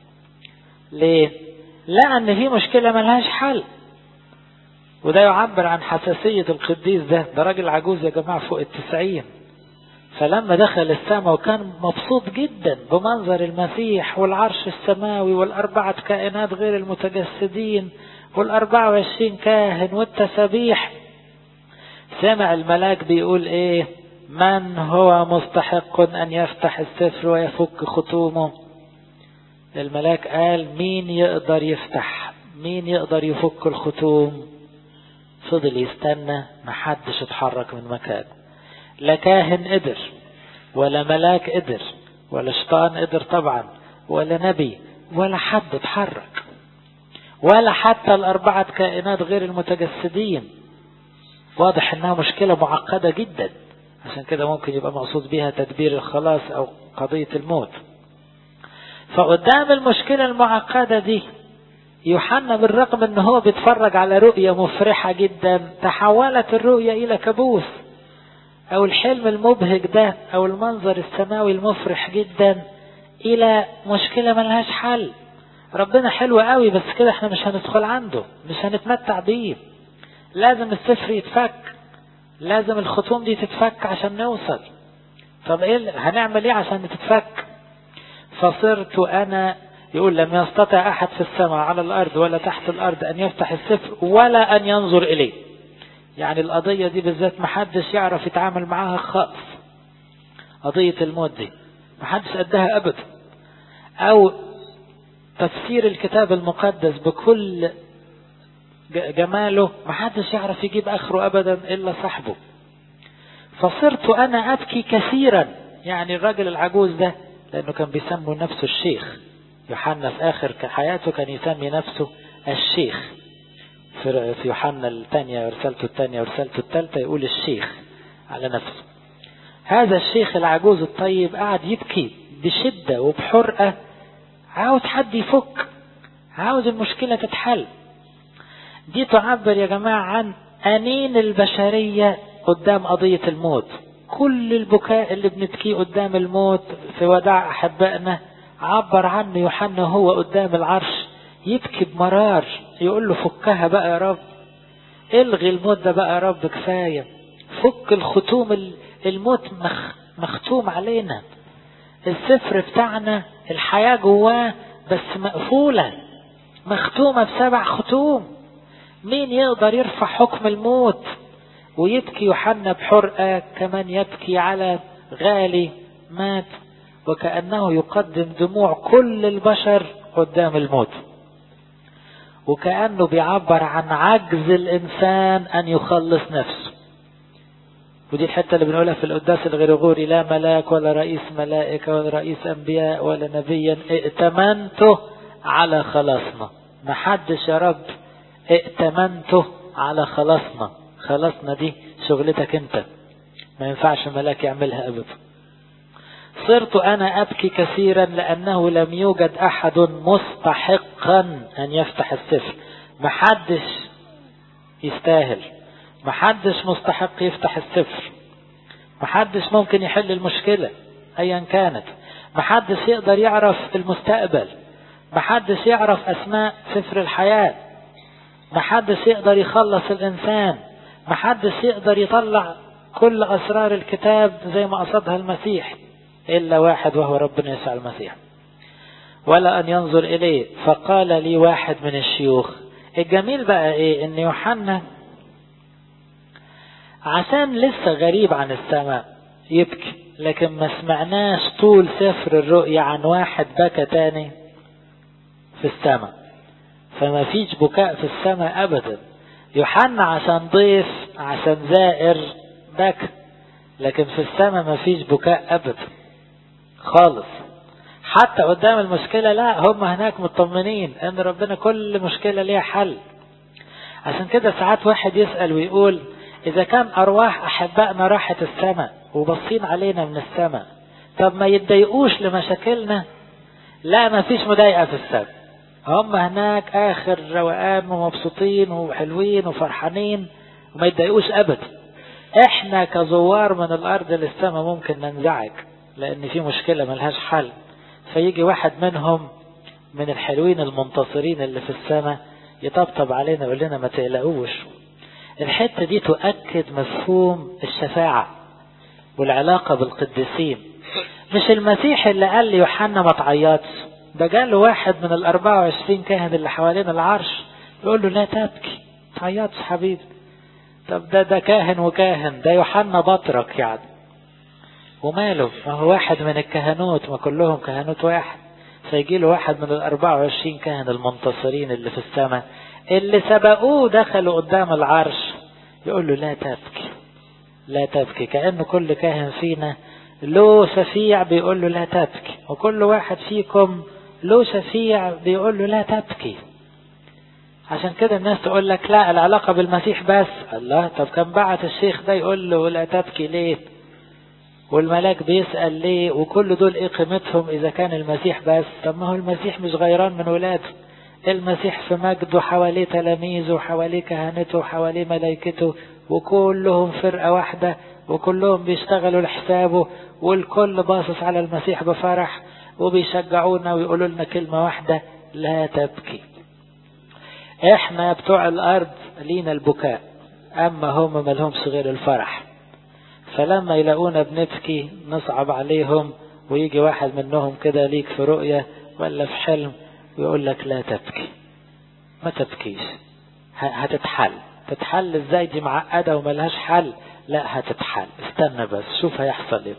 ليه لقى ان في مشكله ملهاش حل وده يعبر عن حساسية القديس ده ده راجل عجوز يا جماعة فوق التسعين فلما دخل السماء وكان مبسوط جدا بمنظر المسيح والعرش السماوي والأربعة كائنات غير المتجسدين والأربعة وعشرين كاهن والتسابيح سمع الملاك بيقول ايه من هو مستحق ان يفتح السفر ويفك ختومه الملاك قال مين يقدر يفتح مين يقدر يفك الختوم فضل يستنى محدش اتحرك من مكانه لا كاهن قدر ولا ملاك قدر ولا شيطان قدر طبعا ولا نبي ولا حد اتحرك ولا حتى الأربعة كائنات غير المتجسدين واضح انها مشكلة معقدة جدا عشان كده ممكن يبقى مقصود بها تدبير الخلاص او قضية الموت فقدام المشكلة المعقدة دي يوحنا بالرغم ان هو بيتفرج على رؤية مفرحة جدا تحولت الرؤية الى كابوس او الحلم المبهج ده او المنظر السماوي المفرح جدا الى مشكلة ملهاش حل ربنا حلو قوي بس كده احنا مش هندخل عنده مش هنتمتع بيه لازم السفر يتفك لازم الختوم دي تتفك عشان نوصل طب ايه هنعمل ايه عشان تتفك فصرت انا يقول لم يستطع احد في السماء على الارض ولا تحت الارض ان يفتح السفر ولا ان ينظر اليه يعني القضية دي بالذات محدش يعرف يتعامل معاها خالص قضية الموت دي محدش قدها ابدا او تفسير الكتاب المقدس بكل جماله محدش يعرف يجيب اخره ابدا الا صاحبه فصرت انا ابكي كثيرا يعني الراجل العجوز ده لانه كان بيسموا نفسه الشيخ يوحنا في اخر حياته كان يسمي نفسه الشيخ في يوحنا الثانية ورسالته الثانية ورسالته الثالثة يقول الشيخ على نفسه هذا الشيخ العجوز الطيب قاعد يبكي بشدة وبحرقة عاوز حد يفك عاوز المشكلة تتحل دي تعبر يا جماعة عن أنين البشرية قدام قضية الموت كل البكاء اللي بنبكيه قدام الموت في وداع أحبائنا عبر عنه يوحنا هو قدام العرش يبكي بمرار يقول له فكها بقى يا رب الغي الموت ده بقى يا رب كفاية فك الختوم الموت مخ مختوم علينا السفر بتاعنا الحياة جواه بس مقفولة مختومة بسبع ختوم مين يقدر يرفع حكم الموت ويبكي يوحنا بحرقة كمان يبكي على غالي مات وكأنه يقدم دموع كل البشر قدام الموت وكأنه بيعبر عن عجز الإنسان أن يخلص نفسه ودي الحتة اللي بنقولها في القداس الغريغوري لا ملاك ولا رئيس ملائكة ولا رئيس أنبياء ولا نبيا ائتمنته على خلاصنا محدش يا رب ائتمنته على خلاصنا خلصنا دي شغلتك انت ما ينفعش ملاك يعملها ابدا صرت انا ابكي كثيرا لانه لم يوجد احد مستحقا ان يفتح السفر محدش يستاهل محدش مستحق يفتح السفر محدش ممكن يحل المشكلة ايا كانت محدش يقدر يعرف المستقبل محدش يعرف اسماء سفر الحياة محدش يقدر يخلص الانسان محدش يقدر يطلع كل اسرار الكتاب زي ما قصدها المسيح الا واحد وهو ربنا يسوع المسيح ولا ان ينظر اليه فقال لي واحد من الشيوخ الجميل بقى ايه ان يوحنا عشان لسه غريب عن السماء يبكي لكن ما سمعناش طول سفر الرؤيا عن واحد بكى تاني في السماء فما فيش بكاء في السماء ابدا يوحنا عشان ضيف عشان زائر بكى لكن في السماء ما فيش بكاء ابدا خالص حتى قدام المشكلة لا هم هناك مطمنين ان ربنا كل مشكلة ليها حل عشان كده ساعات واحد يسأل ويقول اذا كان ارواح احبائنا راحت السماء وبصين علينا من السماء طب ما يتضايقوش لمشاكلنا لا ما فيش مضايقة في السماء هم هناك اخر روقان ومبسوطين وحلوين وفرحانين وما يتضايقوش ابدا احنا كزوار من الارض للسماء ممكن ننزعج لان في مشكلة ملهاش حل فيجي واحد منهم من الحلوين المنتصرين اللي في السماء يطبطب علينا يقول لنا ما تقلقوش الحتة دي تؤكد مفهوم الشفاعة والعلاقة بالقديسين مش المسيح اللي قال لي يوحنا ما تعيطش ده قال له واحد من ال 24 كاهن اللي حوالين العرش يقول له لا تبكي تعيطش حبيبي طب ده ده كاهن وكاهن ده يوحنا بطرك يعني وماله ما هو واحد من الكهنوت ما كلهم كهنوت واحد فيجي له واحد من ال 24 كاهن المنتصرين اللي في السماء اللي سبقوه دخلوا قدام العرش يقول له لا تبكي لا تبكي كأنه كل كاهن فينا له شفيع بيقول له لا تبكي وكل واحد فيكم له شفيع بيقول له لا تبكي عشان كده الناس تقول لك لا العلاقة بالمسيح بس الله طب كان بعت الشيخ ده يقول له لا تبكي ليه والملاك بيسأل ليه وكل دول ايه قيمتهم اذا كان المسيح بس طب ما هو المسيح مش غيران من ولاده المسيح في مجده حواليه تلاميذه وحواليه كهنته وحواليه ملائكته وكلهم فرقة واحدة وكلهم بيشتغلوا لحسابه والكل باصص على المسيح بفرح وبيشجعونا ويقولوا لنا كلمة واحدة لا تبكي احنا بتوع الارض لينا البكاء اما هم ملهمش غير الفرح فلما يلاقونا بنبكي نصعب عليهم ويجي واحد منهم كده ليك في رؤية ولا في حلم ويقول لك لا تبكي ما تبكيش هتتحل تتحل ازاي دي معقدة وملهاش حل لا هتتحل استنى بس شوف هيحصل ايه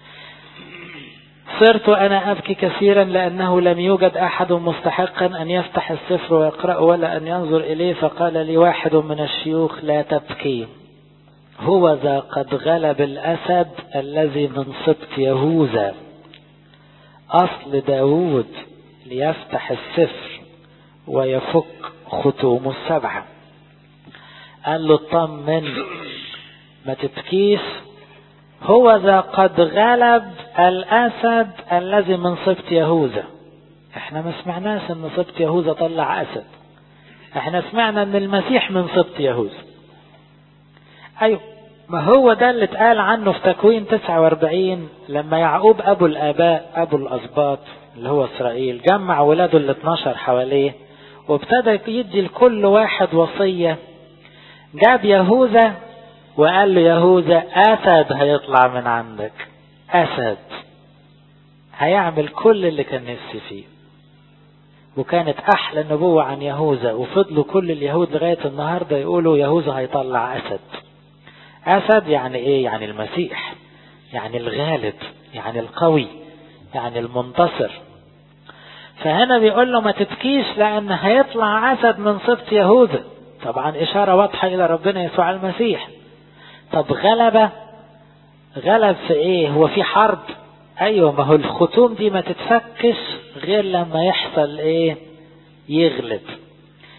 صرت أنا أبكي كثيرا لأنه لم يوجد أحد مستحقا أن يفتح السفر ويقرأ ولا أن ينظر إليه فقال لي واحد من الشيوخ لا تبكي هو ذا قد غلب الأسد الذي من سبط يهوذا أصل داود ليفتح السفر ويفك ختوم السبعة قال له اطمن ما تبكيش هو ذا قد غلب الأسد الذي من سبط يهوذا احنا ما سمعناش ان سبط يهوذا طلع أسد احنا سمعنا ان المسيح من سبط يهوذا ايوه ما هو ده اللي اتقال عنه في تكوين 49 لما يعقوب ابو الاباء ابو الاسباط اللي هو اسرائيل جمع ولاده ال 12 حواليه وابتدى يدي لكل واحد وصية جاب يهوذا وقال له يهوذا اسد هيطلع من عندك اسد هيعمل كل اللي كان نفسي فيه وكانت احلى نبوة عن يهوذا وفضلوا كل اليهود لغاية النهاردة يقولوا يهوذا هيطلع اسد اسد يعني ايه يعني المسيح يعني الغالب يعني القوي يعني المنتصر فهنا بيقول له ما تبكيش لان هيطلع اسد من سبط يهوذا طبعا اشارة واضحة الى ربنا يسوع المسيح طب غلبة غلب في ايه هو في حرب ايوه ما هو الختوم دي ما تتفكش غير لما يحصل ايه يغلب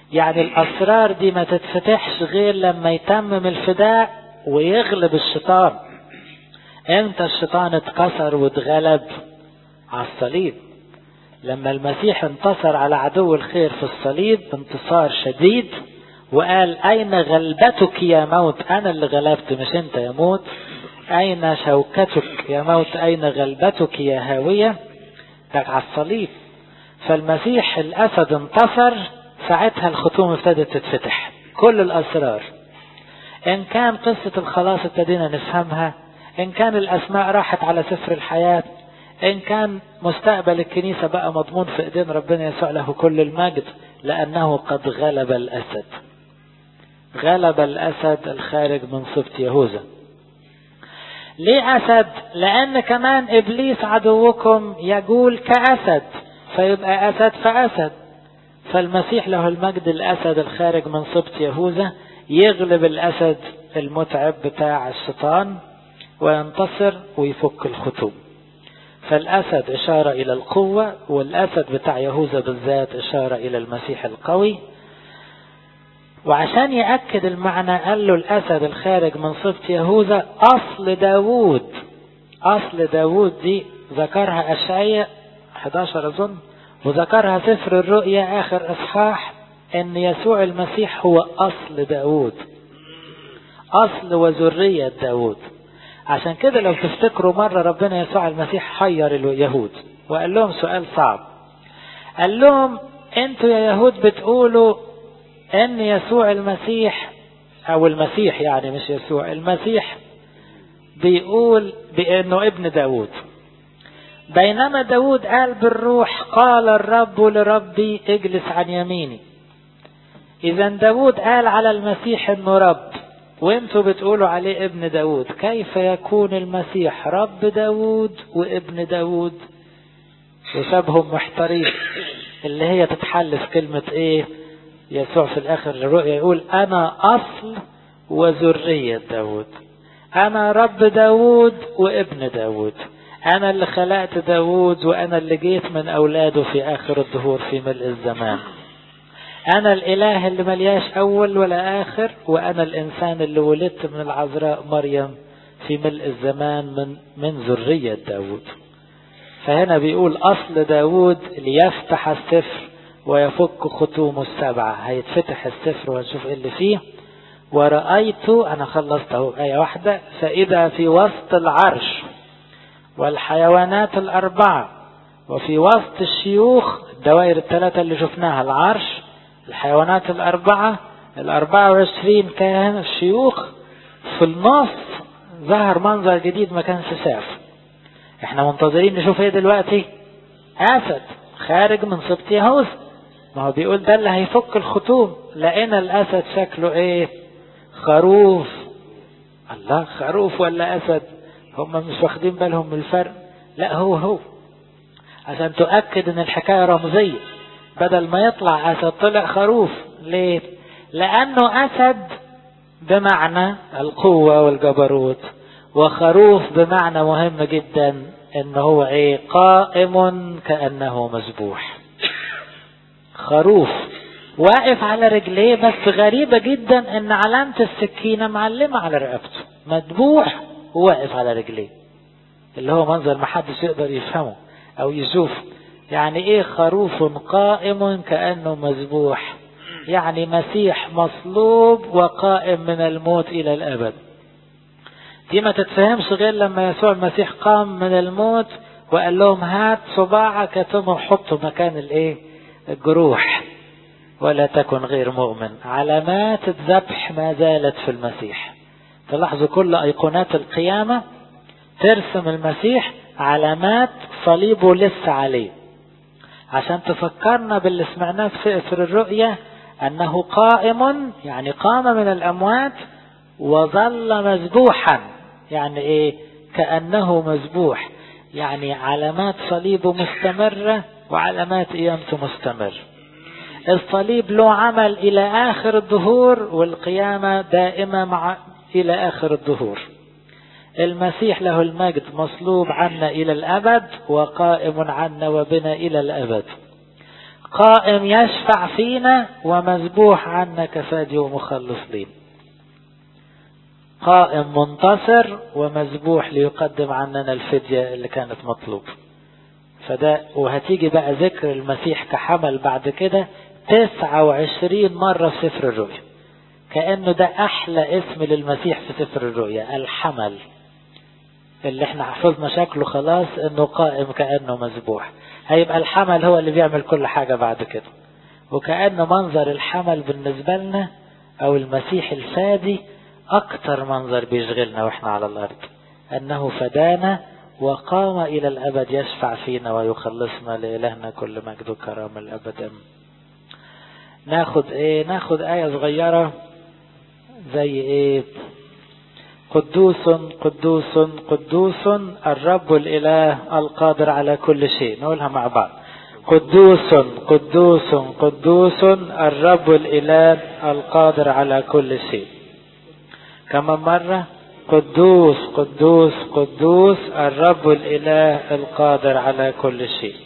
يعني الأسرار دي ما تتفتحش غير لما يتمم الفداء ويغلب الشيطان امتى الشيطان اتكسر واتغلب على الصليب لما المسيح انتصر على عدو الخير في الصليب انتصار شديد وقال أين غلبتك يا موت أنا اللي غلبت مش أنت يا موت أين شوكتك يا موت أين غلبتك يا هاوية ده على الصليب فالمسيح الأسد انتصر ساعتها الختوم ابتدت تتفتح كل الأسرار إن كان قصة الخلاص ابتدينا نفهمها إن كان الأسماء راحت على سفر الحياة إن كان مستقبل الكنيسة بقى مضمون في إيدين ربنا يسوع له كل المجد لأنه قد غلب الأسد غلب الأسد الخارج من سبط يهوذا ليه أسد؟ لأن كمان إبليس عدوكم يقول كأسد فيبقى أسد فأسد فالمسيح له المجد الأسد الخارج من سبط يهوذا يغلب الأسد المتعب بتاع الشيطان وينتصر ويفك الختوم فالأسد إشارة إلى القوة والأسد بتاع يهوذا بالذات إشارة إلى المسيح القوي وعشان يأكد المعنى قال له الأسد الخارج من سبط يهوذا أصل داوود أصل داوود دي ذكرها أشعية 11 أظن وذكرها سفر الرؤيا آخر إصحاح أن يسوع المسيح هو أصل داوود أصل وذرية داوود عشان كده لو تفتكروا مرة ربنا يسوع المسيح حير اليهود وقال لهم سؤال صعب قال لهم انتوا يا يهود بتقولوا ان يسوع المسيح او المسيح يعني مش يسوع المسيح بيقول بانه ابن داود بينما داود قال بالروح قال الرب لربي اجلس عن يميني اذا داود قال على المسيح انه رب وانتوا بتقولوا عليه ابن داود كيف يكون المسيح رب داود وابن داود وسابهم محتارين اللي هي تتحل في كلمة ايه يسوع في الاخر الرؤيا يقول انا اصل وذرية داود انا رب داود وابن داود انا اللي خلقت داود وانا اللي جيت من اولاده في اخر الظهور في ملء الزمان أنا الإله اللي ملياش أول ولا آخر وأنا الإنسان اللي ولدت من العذراء مريم في ملء الزمان من من ذرية داود فهنا بيقول أصل داود ليفتح السفر ويفك ختوم السبعة هيتفتح السفر وهنشوف ايه اللي فيه ورأيت أنا خلصت أهو آية واحدة فإذا في وسط العرش والحيوانات الأربعة وفي وسط الشيوخ الدوائر الثلاثة اللي شفناها العرش الحيوانات الأربعة الأربعة وعشرين كان الشيوخ في النص ظهر منظر جديد ما كانش شاف احنا منتظرين نشوف ايه دلوقتي أسد خارج من سبط يهوذا ما هو بيقول ده اللي هيفك الختوم لقينا الأسد شكله ايه خروف الله خروف ولا أسد هم مش واخدين بالهم من الفرق لا هو هو عشان تؤكد ان الحكاية رمزية بدل ما يطلع أسد طلع خروف ليه لأنه أسد بمعنى القوة والجبروت وخروف بمعنى مهم جدا ان هو ايه قائم كأنه مذبوح خروف واقف على رجليه بس غريبة جدا ان علامة السكينة معلمة على رقبته مذبوح وواقف على رجليه اللي هو منظر محدش يقدر يفهمه او يشوفه يعني ايه خروف قائم كأنه مذبوح يعني مسيح مصلوب وقائم من الموت الى الابد دي ما تتفهمش غير لما يسوع المسيح قام من الموت وقال لهم هات صباعك ثم حطه مكان الايه الجروح ولا تكن غير مؤمن علامات الذبح ما زالت في المسيح تلاحظوا كل ايقونات القيامة ترسم المسيح علامات صليبه لسه عليه عشان تفكرنا باللي سمعناه في سفر الرؤيا انه قائم يعني قام من الاموات وظل مذبوحا يعني ايه كأنه مذبوح يعني علامات صليبه مستمرة وعلامات قيامته مستمر الصليب له عمل الى اخر الظهور والقيامة دائمة مع الى اخر الظهور المسيح له المجد مصلوب عنا الى الابد وقائم عنا وبنا الى الابد قائم يشفع فينا ومذبوح عنا كفادي ومخلص لينا قائم منتصر ومذبوح ليقدم عننا الفدية اللي كانت مطلوبة فده وهتيجي بقى ذكر المسيح كحمل بعد كده 29 مرة في سفر الرؤيا كأنه ده أحلى اسم للمسيح في سفر الرؤيا الحمل اللي احنا حفظنا شكله خلاص انه قائم كأنه مذبوح هيبقى الحمل هو اللي بيعمل كل حاجة بعد كده وكأن منظر الحمل بالنسبة لنا او المسيح الفادي اكتر منظر بيشغلنا واحنا على الارض انه فدانا وقام الى الابد يشفع فينا ويخلصنا لالهنا كل مجد وكرامة الابد ناخد ايه ناخد آية صغيرة زي ايه قدوس قدوس قدوس الرب الإله القادر على كل شيء نقولها مع بعض قدوس قدوس قدوس الرب الإله القادر على كل شيء كما مرة قدوس قدوس قدوس الرب الإله القادر على كل شيء